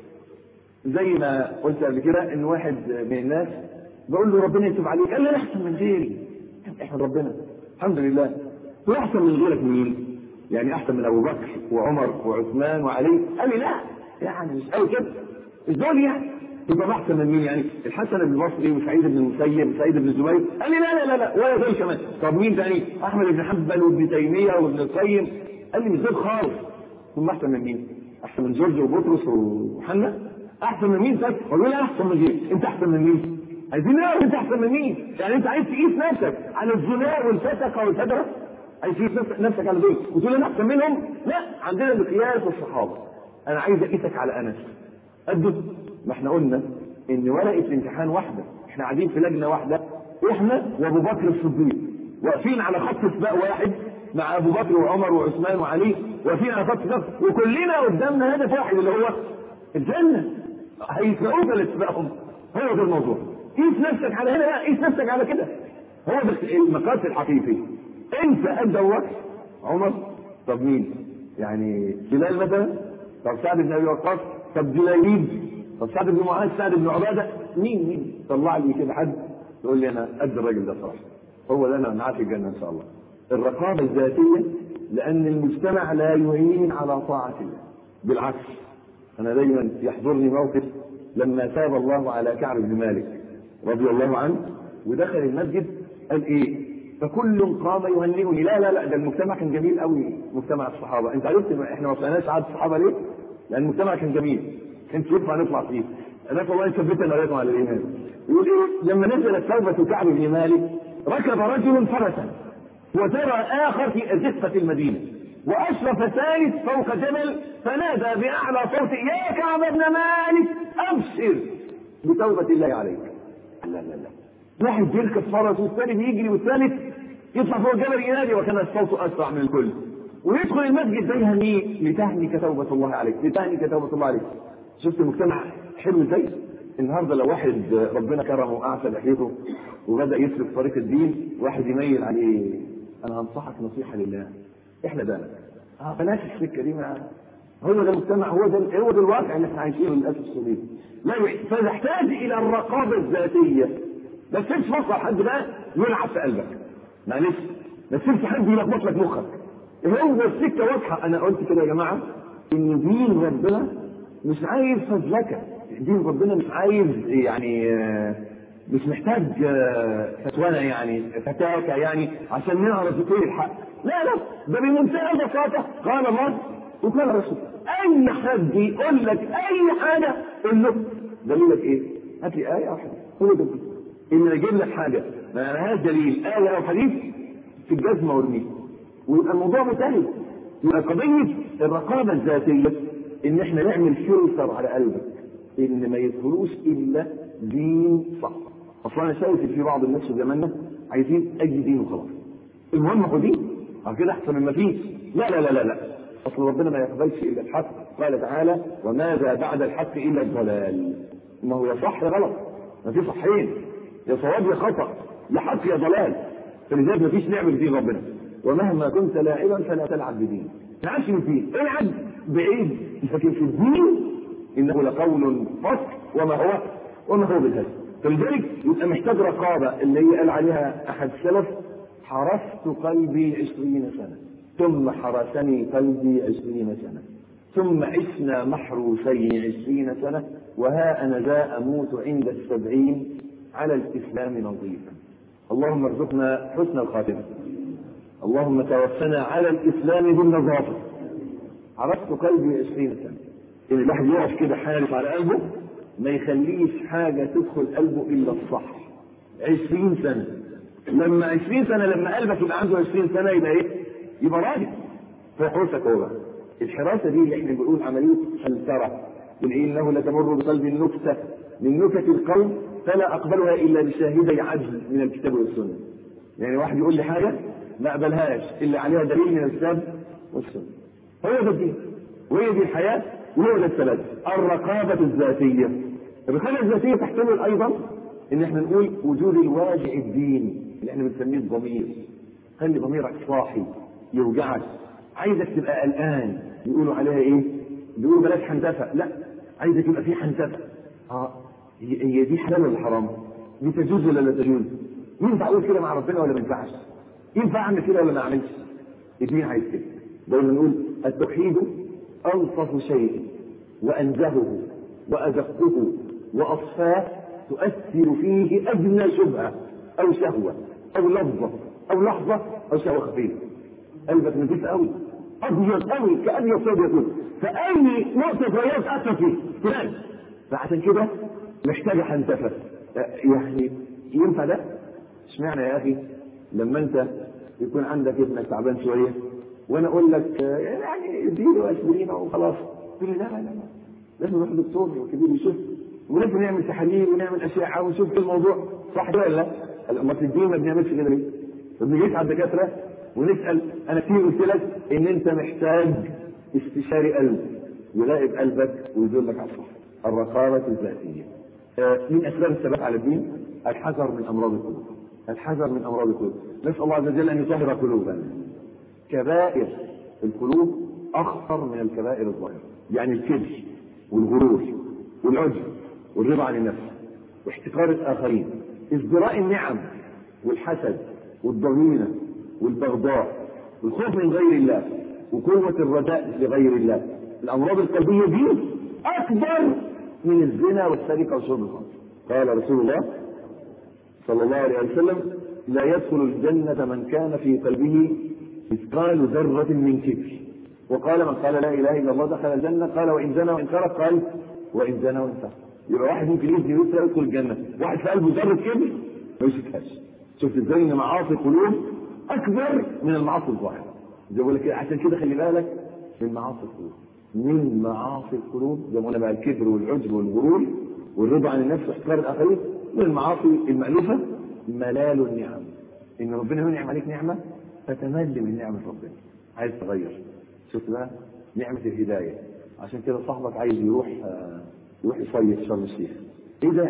زي ما قلت قبل كده ان واحد من الناس بقول له ربنا يتوب عليك قال لي انا احسن من غيري. احمد ربنا الحمد لله. هو احسن من غيرك مين؟ يعني احسن من ابو بكر وعمر وعثمان وعلي قال لي لا يعني مش قوي كده. مش دول يعني يبقى احسن من مين يعني الحسن بن البصري وسعيد بن المسيب وسعيد بن الزبير قال لي لا لا لا لا ولا دول كمان طب مين تاني احمد بن حنبل وابن تيميه وابن القيم قال لي مش دول خالص ثم احسن من مين احسن من جورج وبطرس وحنا احسن من مين طيب قالوا لا احسن من مين انت احسن من مين عايزين نعرف انت احسن من مين يعني انت عايز تقيس نفسك على الزنا والفتكه والفجره عايز تقيس نفسك على دول وتقول انا احسن منهم لا عندنا مقياس الصحابه انا عايز اقيسك على انس قده ما احنا قلنا ان ورقه الامتحان واحده احنا قاعدين في لجنه واحده احنا وابو بكر الصديق واقفين على خط سباق واحد مع ابو بكر وعمر وعثمان وعلي واقفين على خط سباق وكلنا قدامنا هدف واحد اللي هو الجنه هيسبقوك ولا تسبقهم هو ده الموضوع قيس نفسك على هنا قيس نفسك على كده هو ده المقاس الحقيقي انت قد ابو بكر عمر طب مين يعني بلال مثلا طب سعد بن ابي وقاص طب جليبيب طب سعد بن معاذ سعد بن عباده مين مين طلع لي كده حد يقول لي انا قد الراجل ده صراحه هو ده انا معاه في الجنه ان شاء الله الرقابه الذاتيه لان المجتمع لا يعين على طاعه الله بالعكس انا دايما يحضرني موقف لما تاب الله على كعب بن مالك رضي الله عنه ودخل المسجد قال ايه فكل قام يهنئني لا لا لا ده المجتمع كان جميل قوي مجتمع الصحابه انت عرفت احنا ما وصلناش عدد الصحابه ليه؟ لان المجتمع كان جميل كان ينفع نطلع فيه نسال الله يثبتنا واياكم على الايمان يقول ايه لما نزلت توبه كعب بن مالك ركب رجل فرسا وترى اخر في ازقه المدينه واشرف ثالث فوق جبل فنادى باعلى صوت يا كعب بن مالك ابشر بتوبه الله عليك لا لا لا واحد يركب فرس والثاني بيجري والثالث يطلع فوق الجبل ينادي وكان الصوت اسرع من الكل ويدخل المسجد ده يهنيه لتهنك توبه الله عليك لتهنك توبه الله عليك شفت المجتمع حلو ازاي النهارده لو واحد ربنا كرمه واعفى لحيته وبدا يسلك طريق الدين واحد يميل عليه انا هنصحك نصيحه لله احنا بالك اه بلاش السكه دي ما هو ده المجتمع هو ده هو ده الواقع اللي احنا عايشينه للاسف الشديد لا فنحتاج الى الرقابه الذاتيه ما تسيبش فرصه لحد بقى يلعب في قلبك معلش ما تسيبش حد يلخبط لك مخك هو السكه واضحه انا قلت كده يا جماعه ان دين ربنا مش عايز فزلكه دين ربنا مش عايز يعني مش محتاج فتوانا يعني فتاكة يعني عشان نعرف ايه الحق لا لا ده بمنتهى البساطة قال الله وقال الرسول أي حد يقول لك أي حاجة قول له دليلك إيه؟ هات لي آية أو حديث هو ده إن أجيب لك حاجة ما لهاش دليل آية أو حديث في الجزمة وارميه ويبقى الموضوع منتهي يبقى قضية الرقابة الذاتية إن إحنا نعمل فلتر على قلبك إن ما يدخلوش إلا دين صح أصلا أنا شايف في بعض الناس في زماننا عايزين أي دين وخلاص المهم هو دين أو كده أحسن من ما فيش لا لا لا لا لا أصل ربنا ما يقبلش إلا الحق قال تعالى وماذا بعد الحق إلا الضلال ما هو يا صح يا غلط ما في صحين يا صواب يا خطأ يا حق يا ضلال فلذلك ما فيش نعمة دين ربنا ومهما كنت لاعبا فلا تلعب بدين ما عادش فيه العب بعيد لكن في الدين انه لقول فصل وما هو وما هو بالهزل فلذلك يبقى محتاج رقابه اللي هي قال عليها احد السلف حرست قلبي عشرين سنه ثم حرسني قلبي عشرين سنه ثم عشنا محروسين عشرين سنه وها انا ذا اموت عند السبعين على الاسلام نظيفا اللهم ارزقنا حسن الخاتمه اللهم توفنا على الاسلام بالنظافه عرفت قلبي عشرين سنه ان الواحد يقف كده حارس على قلبه ما يخليش حاجة تدخل قلبه إلا الصح عشرين سنة لما عشرين سنة لما قلبك يبقى عنده عشرين سنة يبقى إيه؟ يبقى راجل في حرسك هو بقى الحراسة دي اللي احنا بنقول عملية فلترة إن إنه لتمر بقلب النكتة من نكت القوم فلا أقبلها إلا بشاهدي عجل من الكتاب والسنة يعني واحد يقول لي حاجة ما أقبلهاش إلا عليها دليل من الكتاب والسنة هو ده الدين وهي دي الحياة وهو ده الثلاث الرقابة الذاتية الرقابة الذاتية تحتمل أيضا إن احنا نقول وجود الواجع الديني اللي احنا بنسميه الضمير خلي ضميرك صاحي يوجعك عايزك تبقى قلقان يقولوا عليها ايه؟ بيقولوا بلاش حنتفة لا عايزك يبقى في حنتفة اه هي هي دي حلال ولا حرام؟ دي تجوز ولا لا تجوز؟ ينفع اقول كده مع ربنا ولا ما ينفعش؟ ينفع اعمل كده ولا ما اعملش؟ الدين عايز كده دايما نقول التوحيد ألطف شيء وأنزهه وأدقه وأصفاه تؤثر فيه أدنى شبهة أو شهوة أو لفظة أو لحظة أو شهوة خفيفة قلبك نزيف قوي أبيض قوي كأن يصيب يقول فأي نقطة بياض أثر فيه فلان فعشان كده محتاجة حنتفة يعني ينفع ده؟ اشمعنى يا أخي لما أنت يكون عندك ابنك تعبان شوية وانا اقول لك يعني اديله اسبرين وخلاص تقول لي لا لا لا لازم نروح للدكتور وكبير يشوف ولازم نعمل تحاليل ونعمل اشعه ونشوف الموضوع صح كده ولا لا؟ اما في الدين ما بنعملش كده ليه؟ بنجيش على الدكاتره ونسال انا كتير قلت لك ان انت محتاج استشاري قلب يراقب قلبك ويدلك على الصح الرقابه الذاتيه من اسباب الثبات على الدين الحذر من امراض القلوب الحذر من امراض القلوب نسال الله عز وجل ان يطهر قلوبنا كبائر القلوب اخطر من الكبائر الظاهره يعني الكبر والغرور والعجب والرضا عن النفس واحتقار الاخرين ازدراء النعم والحسد والضغينه والبغضاء والخوف من غير الله وقوة الرجاء لغير الله الأمراض القلبية دي أكبر من الزنا والسرقة وشرب الخمر قال رسول الله صلى الله عليه وسلم لا يدخل الجنة من كان في قلبه مثقال ذرة من كبر وقال من قال لا إله إلا الله دخل الجنة قال وإن زنى وإن سرق قال وإن زنى وإن سرق يبقى واحد ممكن يزني ويسرق يدخل الجنة واحد في قلبه ذرة كبر ما يشوفهاش شفت ازاي ان معاصي القلوب اكبر من المعاصي الظاهره زي بقول لك عشان كده خلي بالك من معاصي القلوب من معاصي القلوب زي ما قلنا بقى الكبر والعجب والغرور والرضا عن النفس واحتقار الاخرين من المعاصي المألوفة ملال النعم ان ربنا ينعم عليك نعمة فتمل من نعمة ربنا عايز تغير شفت بقى نعمة الهداية عشان كده صاحبك عايز يروح آه، يروح يصيف شرم الشيخ ايه ده؟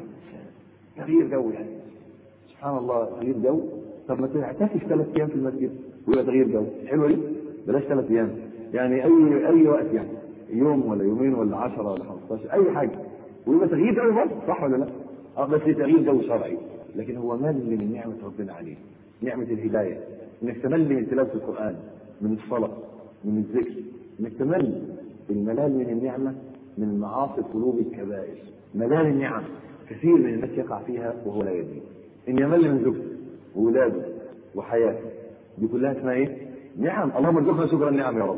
تغيير جو يعني سبحان الله تغيير جو طب ما تعتكف ثلاث ايام في المسجد ويبقى تغيير جو حلوه دي بلاش ثلاث ايام يعني اي اي وقت يعني يوم ولا يومين ولا 10 ولا 15 اي حاجه ويبقى تغيير جو برضه صح ولا لا؟ اه بس تغيير جو شرعي لكن هو مل من نعمه ربنا عليه نعمه الهدايه انك تمل من تلاوه القران من الصلاه من الذكر انك تمل الملال من النعمه من معاصي قلوب الكبائر ملال النعم كثير من الناس يقع فيها وهو لا يدري ان يمل من زوجته وولاده وحياته دي كلها اسمها ايه؟ نعم اللهم ارزقنا شكر النعم يا رب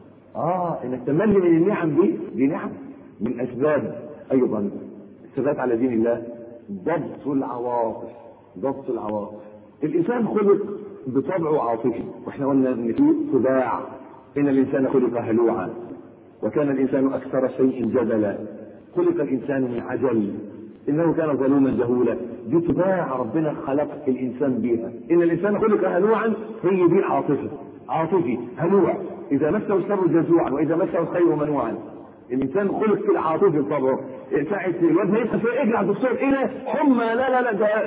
اه انك تمل من النعم دي دي نعم من اسباب ايضا الثبات على دين الله ضبط العواطف ضبط العواطف الانسان خلق بطبعه عاطفي واحنا قلنا ان في طباع ان الانسان خلق هلوعا وكان الانسان اكثر شيء جدلا خلق الانسان من عجل انه كان ظلوما جهولا دي طباع ربنا خلق الانسان بيها ان الانسان خلق هلوعا هي دي العاطفه عاطفي هلوع اذا مسه الشر جزوعا واذا مسه الخير منوعا الانسان خلق كده عاطفي بطبعه ساعه الواد ما يبقى فيه اجري على الدكتور ايه ده حمى لا لا لا ده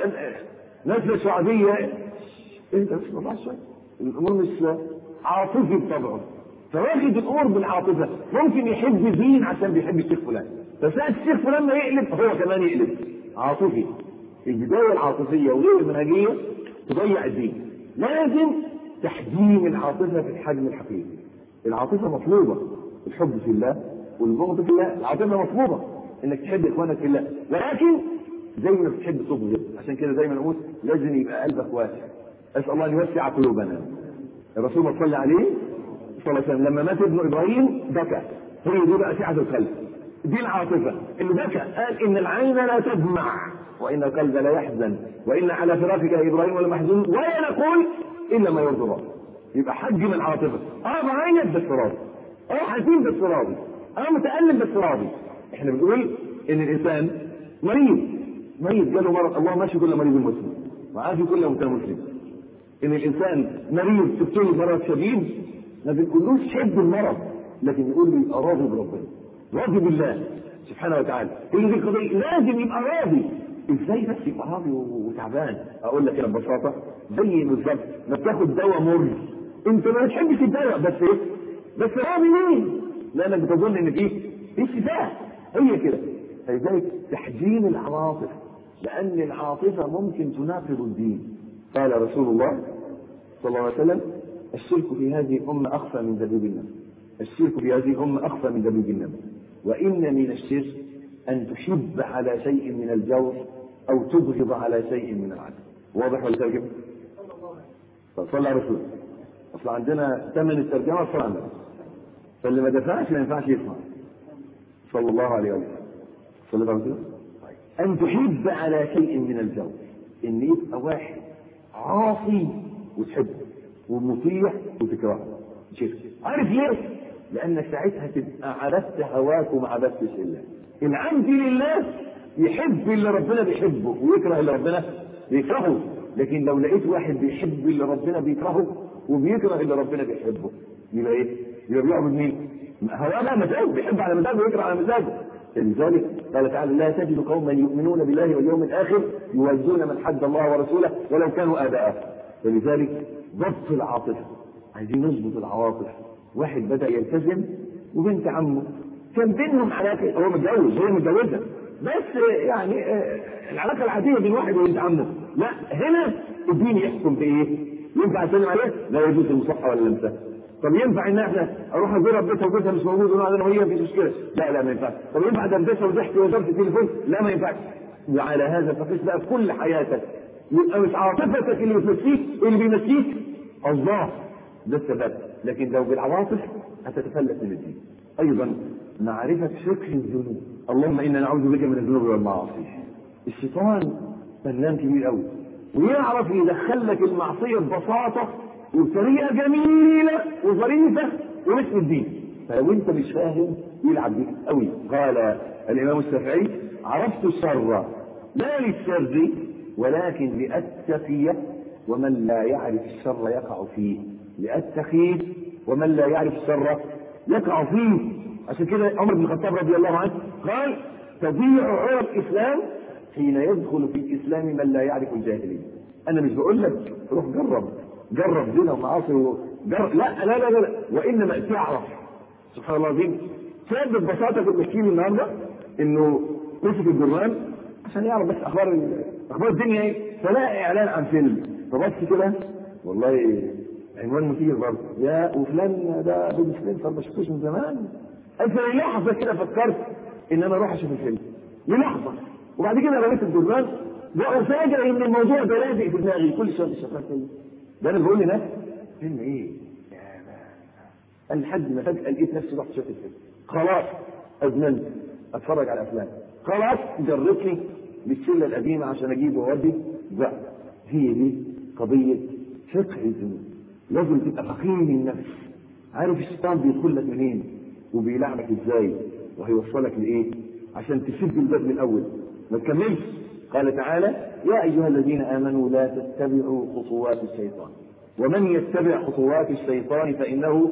نزله شعبيه انت بس ما شويه الامور مش عاطفي بطبعه فواخد الامور بالعاطفه ممكن يحب دين عشان بيحب الشيخ فلان فساعة الشيخ فلان ما يقلب هو كمان يقلب عاطفي البدايه العاطفيه وغير المنهجيه تضيع الدين لازم تحجيم العاطفه في الحجم الحقيقي العاطفه مطلوبه الحب في الله والبغض في الله العاطفه مطلوبه انك تحب اخوانك في الله ولكن زي ما بتحب تبغض عشان كده دايما نقول لازم يبقى قلبك واسع اسال الله ان يوسع قلوبنا الرسول صلى عليه صلى الله عليه وسلم لما مات ابن ابراهيم بكى هي دي بقى سعه القلب دي العاطفه اللي بكى قال ان العين لا تدمع وان القلب لا يحزن وان على فراقك يا ابراهيم لمحزون ولا نقول الا ما يرضي الله يبقى حجم العاطفه اه بعينك بس راضي اه حزين بس راضي اه متالم بس راضي احنا بنقول ان الانسان مريض مريض جاله مرض الله ماشي كل مريض مسلم وعافي كل مبتلى مسلم ان الانسان مريض تبتلي مرض شديد ما بنقولوش حب المرض لكن يقول لي راضي بربنا راضي بالله سبحانه وتعالى هي دي القضيه لازم يبقى راضي ازاي بس يبقى راضي وتعبان اقول لك كده ببساطه زي بالظبط ما بتاخد دواء مر انت ما بتحبش الدواء بس ايه بس راضي ليه لانك بتظن ان فيه في شفاء هي كده فلذلك تحجيم العواطف لان العاطفه ممكن تناقض الدين قال رسول الله صلى الله عليه وسلم الشرك في هذه الأمة أخفى من دبيب النمل الشرك في هذه الأمة أخفى من دبيب النمل وإن من الشرك أن تحب على شيء من الجور أو تبغض على شيء من العدل واضح ولا ترجم؟ طب صلى على رسول أصل عندنا ثمن الترجمة صلى على فاللي ما دفعش ما ينفعش يسمع صلى الله عليه وسلم صلى الله عليه وسلم أن تحب على شيء من الجور إن يبقى واحد عاصي وتحبه ومطيع وتكرهه شرك عارف ليه؟ لانك ساعتها تبقى عبدت هواك وما عبدتش الله العبد لله يحب اللي ربنا بيحبه ويكره اللي ربنا بيكرهه لكن لو لقيت واحد بيحب اللي ربنا بيكرهه وبيكره اللي ربنا بيحبه يبقى ايه؟ يبقى بيعبد مين؟ هواه بقى مزاجه بيحب على مزاجه ويكره على مزاجه لذلك قال تعالى لا تجد قوما يؤمنون بالله واليوم الاخر يوزون من حد الله ورسوله ولو كانوا اباءهم ولذلك ضبط العاطفه عايزين نظبط العواطف واحد بدا يلتزم وبنت عمه كان بينهم علاقه هو متجوز هي متجوزه بس يعني العلاقه العاديه بين واحد وبنت عمه لا هنا الدين يحكم بايه؟ ينفع اسلم عليه؟ لا يجوز المصحه ولا لمسها طب ينفع ان احنا اروح ازورها في بيتها وجوزها مش موجود ونقعد انا وهي مفيش مشكله لا لا ما ينفعش طب ينفع دردشه وضحك وزرت التليفون لا ما ينفعش وعلى هذا فقس بقى كل حياتك يبقى مش عاطفتك اللي بتمشيك اللي بيمشيك الله ده السبب لكن لو بالعواطف هتتفلت من الدين ايضا معرفه فقه الذنوب اللهم انا نعوذ بك من الذنوب والمعاصي الشيطان فنان كبير قوي ويعرف يدخل لك المعصيه ببساطه وبطريقه جميله وظريفه ومثل الدين فلو انت مش فاهم يلعب بيك قوي قال الامام الشافعي عرفت الشر لا للشر ولكن لأتقي ومن لا يعرف الشر يقع فيه لأتقي ومن لا يعرف الشر يقع فيه عشان كده عمر بن الخطاب رضي الله عنه قال تضيع عرى الإسلام حين يدخل في الإسلام من لا يعرف الجاهلية أنا مش بقول لك روح جرب جرب زنا ومعاصي جرب لا لا لا لا وإنما تعرف سبحان الله العظيم شاب ببساطة كنت بحكي لي النهارده إنه مسك الجرنان عشان يعرف بس اخبار اخبار الدنيا ايه فلاقي اعلان عن فيلم فبص كده والله عنوان مثير برضه يا وفلان ده ابو مسلم فما شفتوش من زمان قال للحظه كده فكرت ان انا اروح اشوف الفيلم للحظه وبعد كده رميت الجرنان وافاجئ ان الموضوع ده لازق في دماغي كل شويه شغال فيلم ده انا بقول لنفسي فيلم ايه؟ قال لحد ما فجاه لقيت نفسي رحت شفت الفيلم خلاص ادمنت اتفرج على افلام خلاص جرتني بالشله القديمه عشان اجيب واودي لا هي دي قضيه فقه الذنوب لازم تبقى فقيه النفس عارف الشيطان بيدخل لك منين وبيلعبك ازاي وهيوصلك لايه عشان تسد الباب من الاول ما تكملش قال تعالى يا ايها الذين امنوا لا تتبعوا خطوات الشيطان ومن يتبع خطوات الشيطان فانه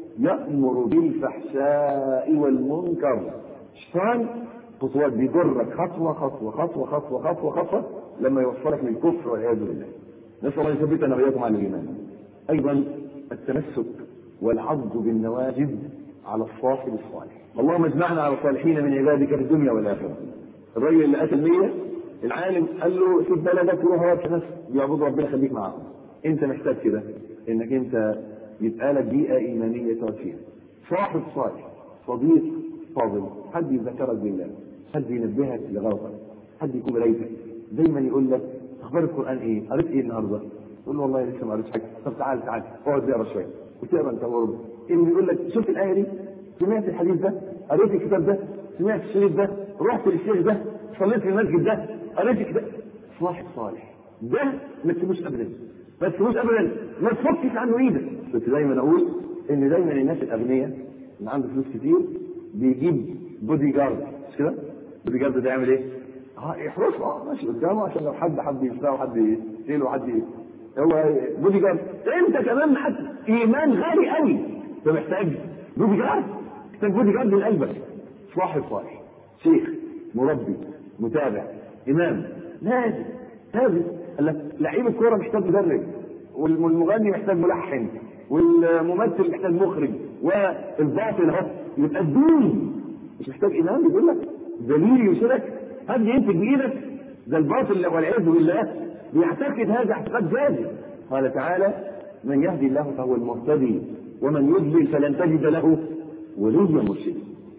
يامر بالفحشاء والمنكر الشيطان خطوات بيجرك خطوه خطوه خطوه خطوه خطوه خطوه لما يوصلك للكفر والعياذ بالله. نسال الله يثبتنا واياكم على الايمان. ايضا التمسك والعض بالنواجذ على الصاحب الصالح. اللهم اجمعنا على الصالحين من عبادك في الدنيا والاخره. الراجل اللي قتل 100 العالم قال له سيب بلدك وروح اقعد ناس بيعبدوا ربنا خليك معاهم. انت محتاج كده انك انت يبقى لك بيئه ايمانيه تقعد فيها. صاحب صالح صديق فاضل حد يذكرك بالله حد ينبهك لغلطك حد يكون رايتك دايما يقول لك اخبار القران ايه قريت ايه النهارده تقول له والله لسه ما قريتش حاجه طب تعال تعال اقعد اقرا شويه وتقرا انت برضه اللي يقول لك شفت الايه دي سمعت الحديث ده قريت الكتاب ده سمعت الشريط ده رحت للشيخ ده صليت في المسجد ده قريت الكتاب صاحب صالح ده ما تسيبوش ابدا ما تسيبوش ابدا ما تفكش عنه ايدك كنت دايما اقول ان دايما الناس الاغنياء اللي عنده فلوس كتير بيجيب بودي جارد مش كده؟ بودي جارد ده يعمل ايه؟ اه يحرسه اه ماشي قدامه عشان لو حد حد يسرقه حد يقتله حد ي... هو بودي جارد انت كمان حد ايمان غالي قوي انت محتاج بودي جارد محتاج بودي جارد من قلبك صاحب صالح شيخ مربي متابع امام لازم لازم لعيب الكوره محتاج مدرب والمغني محتاج ملحن والممثل محتاج مخرج والباطل اهو يبقى الدين مش محتاج امام يقول لك دليل يرشدك حد ينتج بايدك ده الباطل والعياذ بالله بيعتقد هذا اعتقاد جاذب قال تعالى من يهدي الله فهو المهتدي ومن يضلل فلن تجد له وليا مرشدا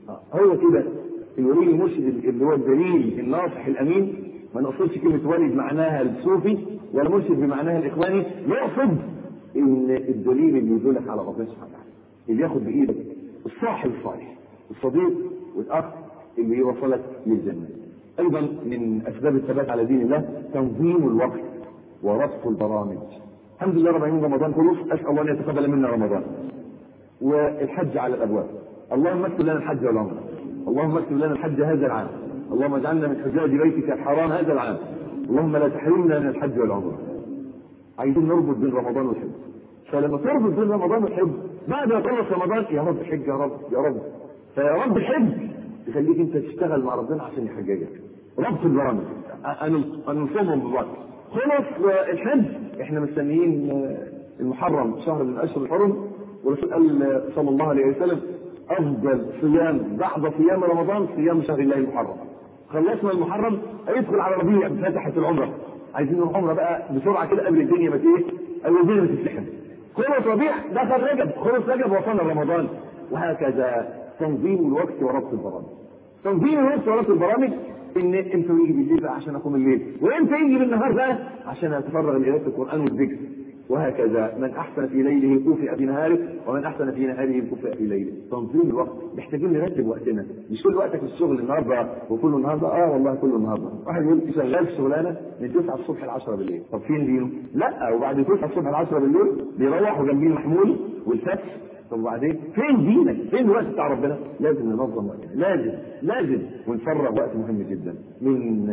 هو كده الولي المرشد اللي هو الدليل الناصح الامين ما نقصدش كلمه ولي بمعناها الصوفي ولا مرشد بمعناها الاخواني يقصد ان الدليل اللي يدلك على ربنا سبحانه وتعالى اللي ياخد بايدك الصاحب الصالح الصديق والاخ اللي يوصلك للجنه ايضا من اسباب الثبات على دين الله تنظيم الوقت وربط البرامج الحمد لله رب العالمين رمضان خلص اسال الله ان يتقبل منا رمضان والحج على الابواب اللهم اكتب لنا الحج والعمره اللهم اكتب لنا الحج هذا العام اللهم اجعلنا من حجاج بيتك الحرام هذا العام اللهم لا تحرمنا من الحج والعمره عايزين نربط بين رمضان والحج فلما تربط بين رمضان والحج بعد ما تخلص رمضان يا رب حج يا رب يا رب فيا رب الحج يخليك انت تشتغل مع ربنا عشان يحججك ربط البرامج انصمهم ببعض خلص الحج احنا مستنيين المحرم شهر من الاشهر الحرم والرسول قال صلى الله عليه وسلم افضل صيام بعد صيام رمضان صيام شهر الله المحرم خلصنا المحرم هيدخل على ربيع فتحت العمره عايزين العمره بقى بسرعه كده قبل الدنيا ما ايه قبل الدنيا ما تتسحب خلص ربيع دخل رجب خلص رجب وصلنا رمضان وهكذا تنظيم الوقت وربط البرامج تنظيم الوقت وربط البرامج ان امتى يجي بالليل بقى عشان اقوم الليل وامتى يجي بالنهار بقى عشان اتفرغ لقراءه القران والذكر وهكذا من احسن في ليله كفئ في نهاره ومن احسن في نهاره كفئ في ليله تنظيم الوقت محتاجين نرتب وقتنا مش كل وقتك في الشغل النهارده وكل النهارده اه والله كل النهارده واحد يقول شغال شغلانه من 9 الصبح ل 10 بالليل طب فين دينه؟ لا وبعد 9 الصبح ل 10 بالليل بيروح وجنبيه المحمول والفتح طب وبعدين فين دينك؟ فين الوقت بتاع ربنا؟ لازم ننظم وقتنا، لازم لازم ونفرغ وقت مهم جدا من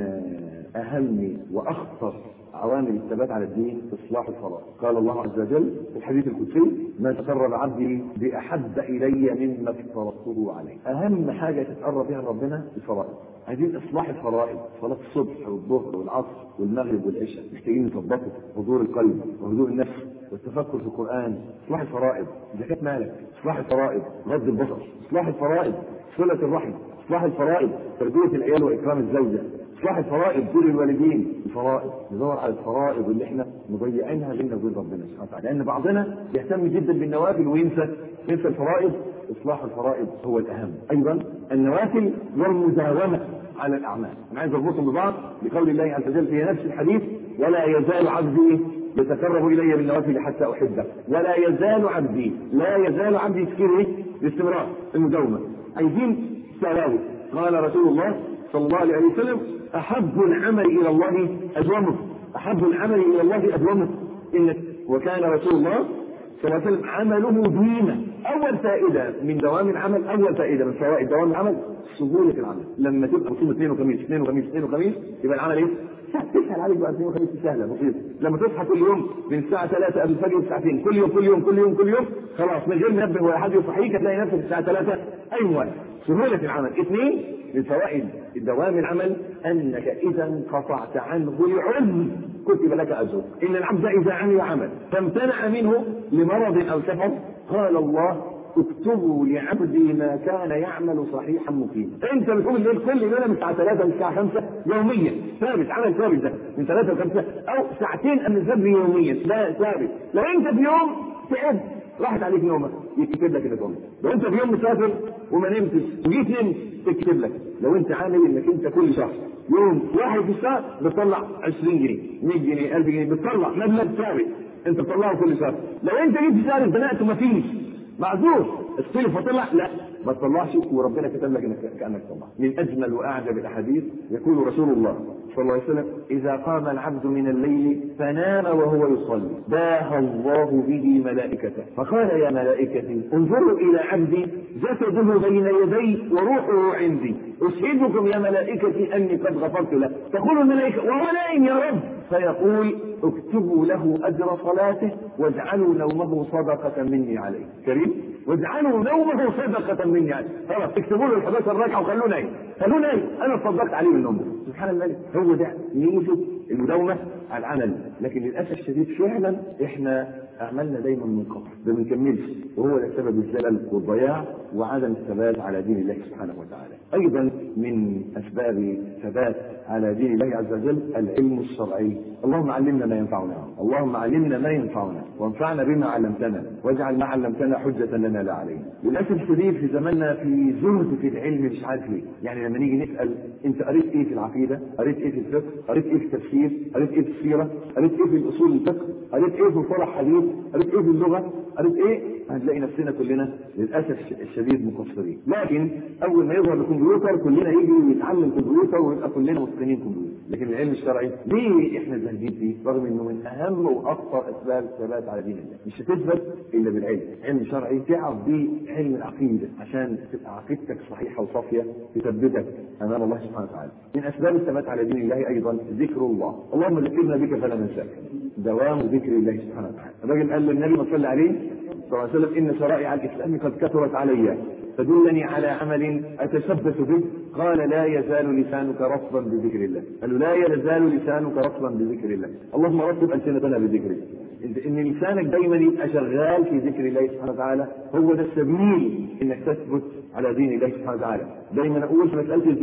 اهم واخطر عوامل الثبات على الدين اصلاح الفرائض قال الله عز وجل في الحديث القدسي ما تقرب عبدي باحب الي مما افترضته عليه اهم حاجه تتقرب بها ربنا الفرائض عايزين اصلاح الفرائض صلاه الصبح والظهر والعصر والمغرب والعشاء محتاجين نظبطه حضور القلب وهدوء النفس والتفكر في القران اصلاح الفرائض زكاه مالك اصلاح الفرائض غض البصر اصلاح الفرائض صله الرحم اصلاح الفرائض تربيه العيال واكرام الزوجه اصلاح الفرائض بر الوالدين الفرائض ندور على الفرائض اللي احنا مضيعينها بيننا وبين ربنا سبحانه وتعالى لان بعضنا يهتم جدا بالنوافل وينسى ينسى الفرائض اصلاح الفرائض هو الاهم ايضا النوافل والمداومه على الاعمال انا عايز اربطهم ببعض بقول الله عز وجل في نفس الحديث ولا يزال عبدي يتقرب الي بالنوافل حتى احبه ولا يزال عبدي لا يزال عبدي كتير ايه باستمرار المداومه عايزين ثوابت قال رسول الله صلى الله عليه وسلم احب العمل الى الله ادومه احب العمل الى الله ادومه ان وكان رسول الله صلى الله عليه وسلم عمله دينا اول فائده من دوام العمل اول فائده من فوائد دوام العمل سهوله العمل لما تبقى تصوم اثنين وخميس اثنين وخميس اثنين وخميس يبقى العمل ايه؟ تسهل عليك بقى اثنين وخميس سهله بسيطه لما تصحى كل يوم من الساعه 3 قبل الفجر بساعتين كل يوم كل يوم كل يوم كل يوم خلاص من غير منبه ولا حد يصحيك هتلاقي نفسك الساعه 3 اي وقت سهوله العمل اثنين من فوائد دوام العمل انك اذا انقطعت عنه العلم كتب لك اجر ان العبد اذا عمل عمل فامتنع منه لمرض او سفر قال الله اكتبوا لعبدي ما كان يعمل صحيحا مقيما انت بتقول الليل كل ليله من الساعه 3 للساعه 5 يوميا ثابت عمل ثابت ده من 3 ل 5 او ساعتين قبل الفجر يوميا لا ثابت لو انت في يوم تعبت راحت عليك نومك يكتب لك النوم لو انت في يوم مسافر وما نمتش وجيت نمت تكتب لك لو انت عامل انك انت كل شهر يوم واحد في الشهر بتطلع 20 جنيه 100 جنيه 1000 جنيه بتطلع مبلغ ثابت انت بتطلعه كل شهر لو انت جيت في شهر اتزنقت ومفيش معذور السلف وطلع لا ما تطلعش وربنا كتب لك انك كانك طلع من اجمل واعجب الاحاديث يقول رسول الله صلى الله عليه وسلم اذا قام العبد من الليل فنام وهو يصلي باهى الله به ملائكته فقال يا ملائكتي انظروا الى عبدي جسده بين يدي وروحه عندي اشهدكم يا ملائكتي اني قد غفرت له تقول الملائكه وهو نائم يا رب فيقول اكتبوا له اجر صلاته واجعلوا نومه صدقه مني عليه كريم واجعلوا نومه صدقه مني عليه خلاص اكتبوا له ال 11 ركعه وخلوه نايم خلوه نايم انا تصدقت عليه من نومه سبحان الملك هو ده ميزه المداومه على العمل لكن للاسف الشديد فعلا احنا اعمالنا دايما منقطع ما بنكملش وهو ده سبب الزلل والضياع وعدم الثبات على دين الله سبحانه وتعالى ايضا من اسباب الثبات على دين الله عز وجل العلم الشرعي اللهم علمنا ما ينفعنا اللهم علمنا ما ينفعنا وانفعنا بما علمتنا واجعل ما علمتنا حجة لنا لا علينا للأسف الشديد في زماننا في زهد في العلم مش عارف ليه يعني لما نيجي نسأل انت قريت ايه في العقيدة قريت ايه في الفقه قريت ايه في التفسير قريت ايه في السيرة قريت ايه في الاصول الفقه قريت ايه في مصطلح حديث قريت ايه في اللغة قريت ايه هنلاقي نفسنا كلنا للاسف الشديد مقصرين لكن اول ما يظهر الكمبيوتر كلنا يجي ويتعلم كمبيوتر ويبقى كلنا متقنين كمبيوتر لكن العلم الشرعي ليه احنا زاهدين فيه رغم انه من اهم واخطر اسباب الثبات على دين الله مش هتثبت الا بالعلم علم شرعي تعرف بيه علم العقيده عشان تبقى عقيدتك صحيحه وصافيه تثبتك امام الله سبحانه وتعالى من اسباب الثبات على دين الله ايضا ذكر الله اللهم ذكرنا بك فلا ننساك دوام ذكر الله سبحانه وتعالى الراجل قال للنبي ما صلى عليه صلى الله عليه وسلم ان شرائع الاسلام قد كثرت علي فدلني على عمل اتشبث به قال لا يزال لسانك رطبا بذكر الله قال له لا يزال لسانك رطبا بذكر الله اللهم رتب السنتنا بذكرك ان لسانك دايما يبقى شغال في ذكر الله سبحانه وتعالى هو ده السبيل انك تثبت على دين الله سبحانه وتعالى دايما اقول في مساله الذكر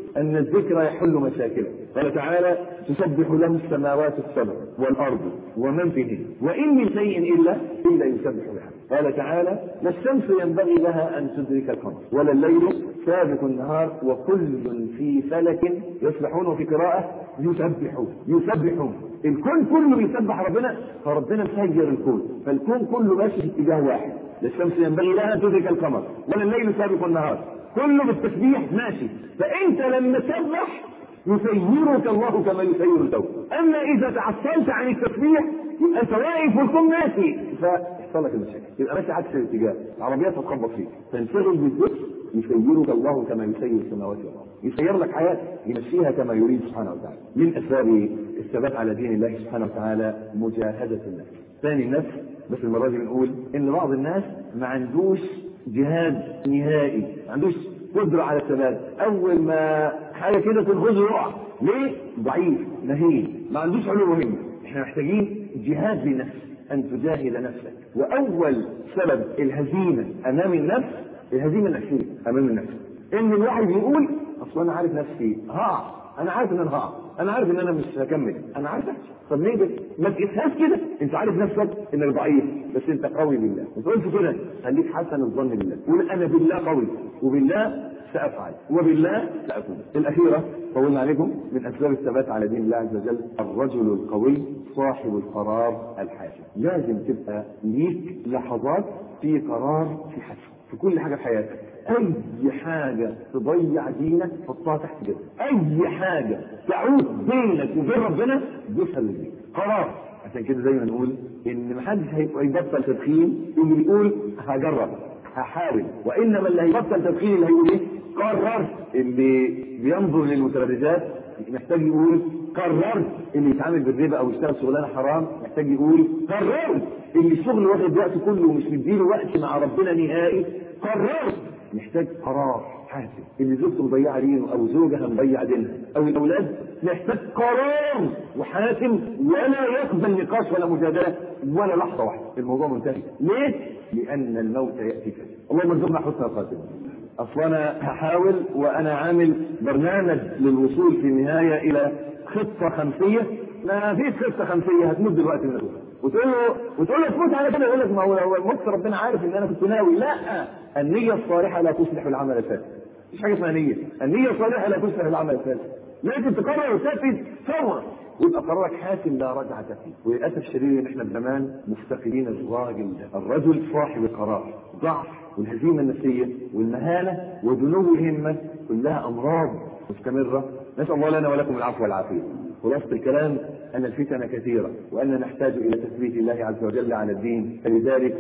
أن الذكر يحل مشاكله قال تعالى تسبح له السماوات السبع والأرض ومن فيهن وإن من شيء إلا إلا يسبح بها قال تعالى لا الشمس ينبغي لها أن تدرك القمر ولا الليل سابق النهار وكل في فلك يسبحون وفي قراءة يسبحون يسبحون الكون كله بيسبح ربنا فربنا مسير الكون فالكون كله ماشي في اتجاه واحد لا الشمس ينبغي لها ان تدرك القمر ولا الليل سابق النهار كله بالتسبيح ماشي فانت لما تسبح يسيرك الله كما يسير الكون اما اذا تعطلت عن التسبيح يبقى انت واقف والكون ماشي فيحصل لك المشاكل يبقى ماشي عكس الاتجاه العربيات تتخبط فيك تنشغل بالذكر يسيرك الله كما يسير السماوات والارض يسير لك حياتك يمشيها كما يريد سبحانه وتعالى من اسباب الثبات على دين الله سبحانه وتعالى مجاهده النفس ثاني النفس بس المره دي بنقول ان بعض الناس ما عندوش جهاد نهائي ما عندوش قدره على الثبات اول ما حاجه كده تنغزه يقع ليه ضعيف مهين ما عندوش علوم مهمه احنا محتاجين جهاد للنفس ان تجاهد نفسك واول سبب الهزيمه امام النفس الهزيمه النفسيه امام النفس ان الواحد يقول اصل انا عارف نفسي هقع انا عارف ان انا هقع انا عارف ان انا مش هكمل انا عارف نفسي طب ليه بس ما تقيسهاش كده انت عارف نفسك انك ضعيف بس انت قوي بالله ما تقولش كده خليك حسن الظن بالله قول انا بالله قوي وبالله سافعل وبالله ساكون الاخيره طولنا عليكم من اسباب الثبات على دين الله عز وجل الرجل القوي صاحب القرار الحاسم لازم تبقى ليك لحظات في قرار في حسم في كل حاجه في حياتك اي حاجه تضيع دينك حطها تحت جد اي حاجه تعود بينك وبين ربنا دوسها للدين قرار عشان كده دايما نقول ان محدش هيبطل تدخين اللي يقول هجرب هحاول وانما اللي هيبطل تدخين اللي هيقول ايه قررت اللي بينظر للمترددات محتاج يقول قررت اللي يتعامل بالربا او يشتغل شغلانه حرام محتاج يقول قررت اللي الشغل واخد وقت كله ومش مديله وقت مع ربنا نهائي قررت محتاج قرار حاسم اللي زوجته مضيعه دينه او زوجها مضيع دينها او الاولاد محتاج قرار وحاسم ولا يقبل نقاش ولا مجادله ولا لحظه واحده الموضوع منتهي ليه؟ لان الموت ياتي كذا اللهم ارزقنا حسن الخاتمه اصل انا هحاول وانا عامل برنامج للوصول في النهايه الى خطه خمسيه ما فيش خطه خمسيه هتموت دلوقتي من الأول. وتقول له وتقول له تموت على كده يقول لك ما هو هو موت ربنا عارف ان انا كنت ناوي لا النيه الصالحه لا تصلح العمل الفاسد مفيش حاجه اسمها نيه النيه الصالحه لا تصلح العمل الفاسد لازم تقرر وتنفذ فورا ويبقى قرارك حاسم لا رجعة فيه وللاسف الشديد ان احنا زمان مفتقدين الراجل ده الرجل صاحب القرار ضعف والهزيمه النفسيه والمهانه ودنو الهمه كلها امراض مستمره نسال الله لنا ولكم العفو والعافيه خلاصة الكلام أن الفتن كثيرة وأن نحتاج إلى تثبيت الله عز وجل على الدين فلذلك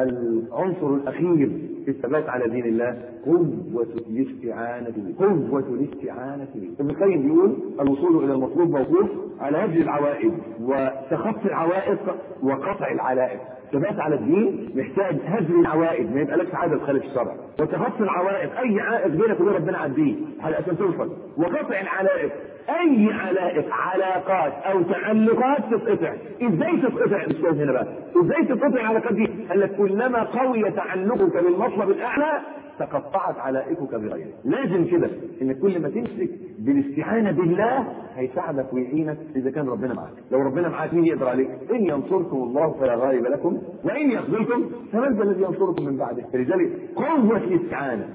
العنصر الأخير في الثبات على دين الله قوة الاستعانة به قوة الاستعانة به ابن القيم بيقول الوصول إلى المطلوب موقوف على هجر العوائد وتخطي العوائق وقطع العلائق الثبات على الدين محتاج هجر العوائد ما يبقى لك عادة خالف الشرع وتخطي العوائق اي عائق بينك وبين ربنا على الدين عشان توصل وقطع العلائق اي علائق علاقات او تعلقات تتقطع ازاي تتقطع الاسلام هنا بقى ازاي تتقطع العلاقات دي قال لك كلما قوي تعلقك بالمطلب الاعلى تقطعت علائقك بغيره لازم كده ان كل ما تمسك بالاستعانه بالله هيساعدك ويعينك اذا كان ربنا معاك لو ربنا معاك مين يقدر عليك ان ينصركم الله فلا غالب لكم وان يخذلكم فمن ذا الذي ينصركم من بعده فلذلك قوه الاستعانه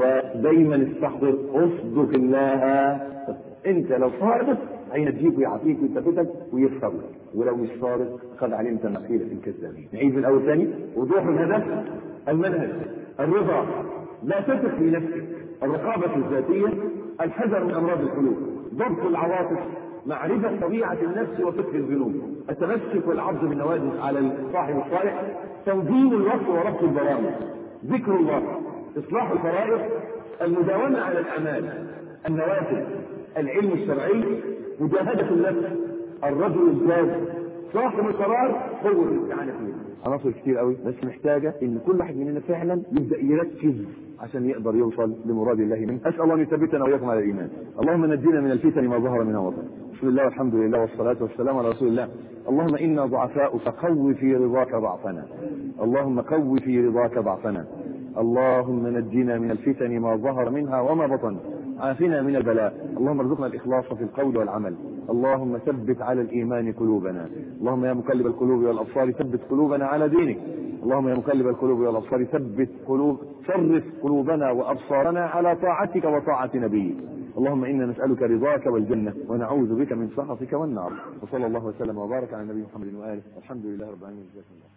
ودايما استحضر اصدق الله انت لو صادق هينجيك ويعافيك ويثبتك ويغفر لك ولو مش صادق قد علمت مخيلة الكذابين نعيد من الاول ثاني وضوح الهدف المنهج الرضا لا تثق في نفسك الرقابة الذاتية الحذر من أمراض القلوب ضبط العواطف معرفة طبيعة النفس وفقه الذنوب التمسك والعرض بالنوازل على الصاحب الصالح تنظيم الوقت وربط البرامج ذكر الله إصلاح الفرائض المداومة على الأعمال النوافل العلم الشرعي مجاهدة النفس الرجل الزاج صاحب القرار هو الاستعانة فيه عناصر كتير قوي بس محتاجة ان كل واحد مننا فعلا يبدأ يركز عشان يقدر يوصل لمراد الله منه اسال الله ان يثبتنا واياكم على الايمان اللهم نجينا من الفتن ما ظهر منها وبطن بسم الله والحمد لله والصلاه والسلام على رسول الله اللهم انا ضعفاء فقو في رضاك ضعفنا اللهم قو في رضاك ضعفنا اللهم نجينا من الفتن ما ظهر منها وما بطن عافنا من البلاء اللهم ارزقنا الإخلاص في القول والعمل اللهم ثبت على الإيمان قلوبنا اللهم يا مقلب القلوب والأبصار ثبت قلوبنا على دينك اللهم يا مقلب القلوب والأبصار ثبت قلوب صرف قلوبنا وأبصارنا على طاعتك وطاعة نبيك اللهم إنا نسألك رضاك والجنة ونعوذ بك من سخطك والنار وصلى الله وسلم وبارك على النبي محمد وآله والحمد لله رب العالمين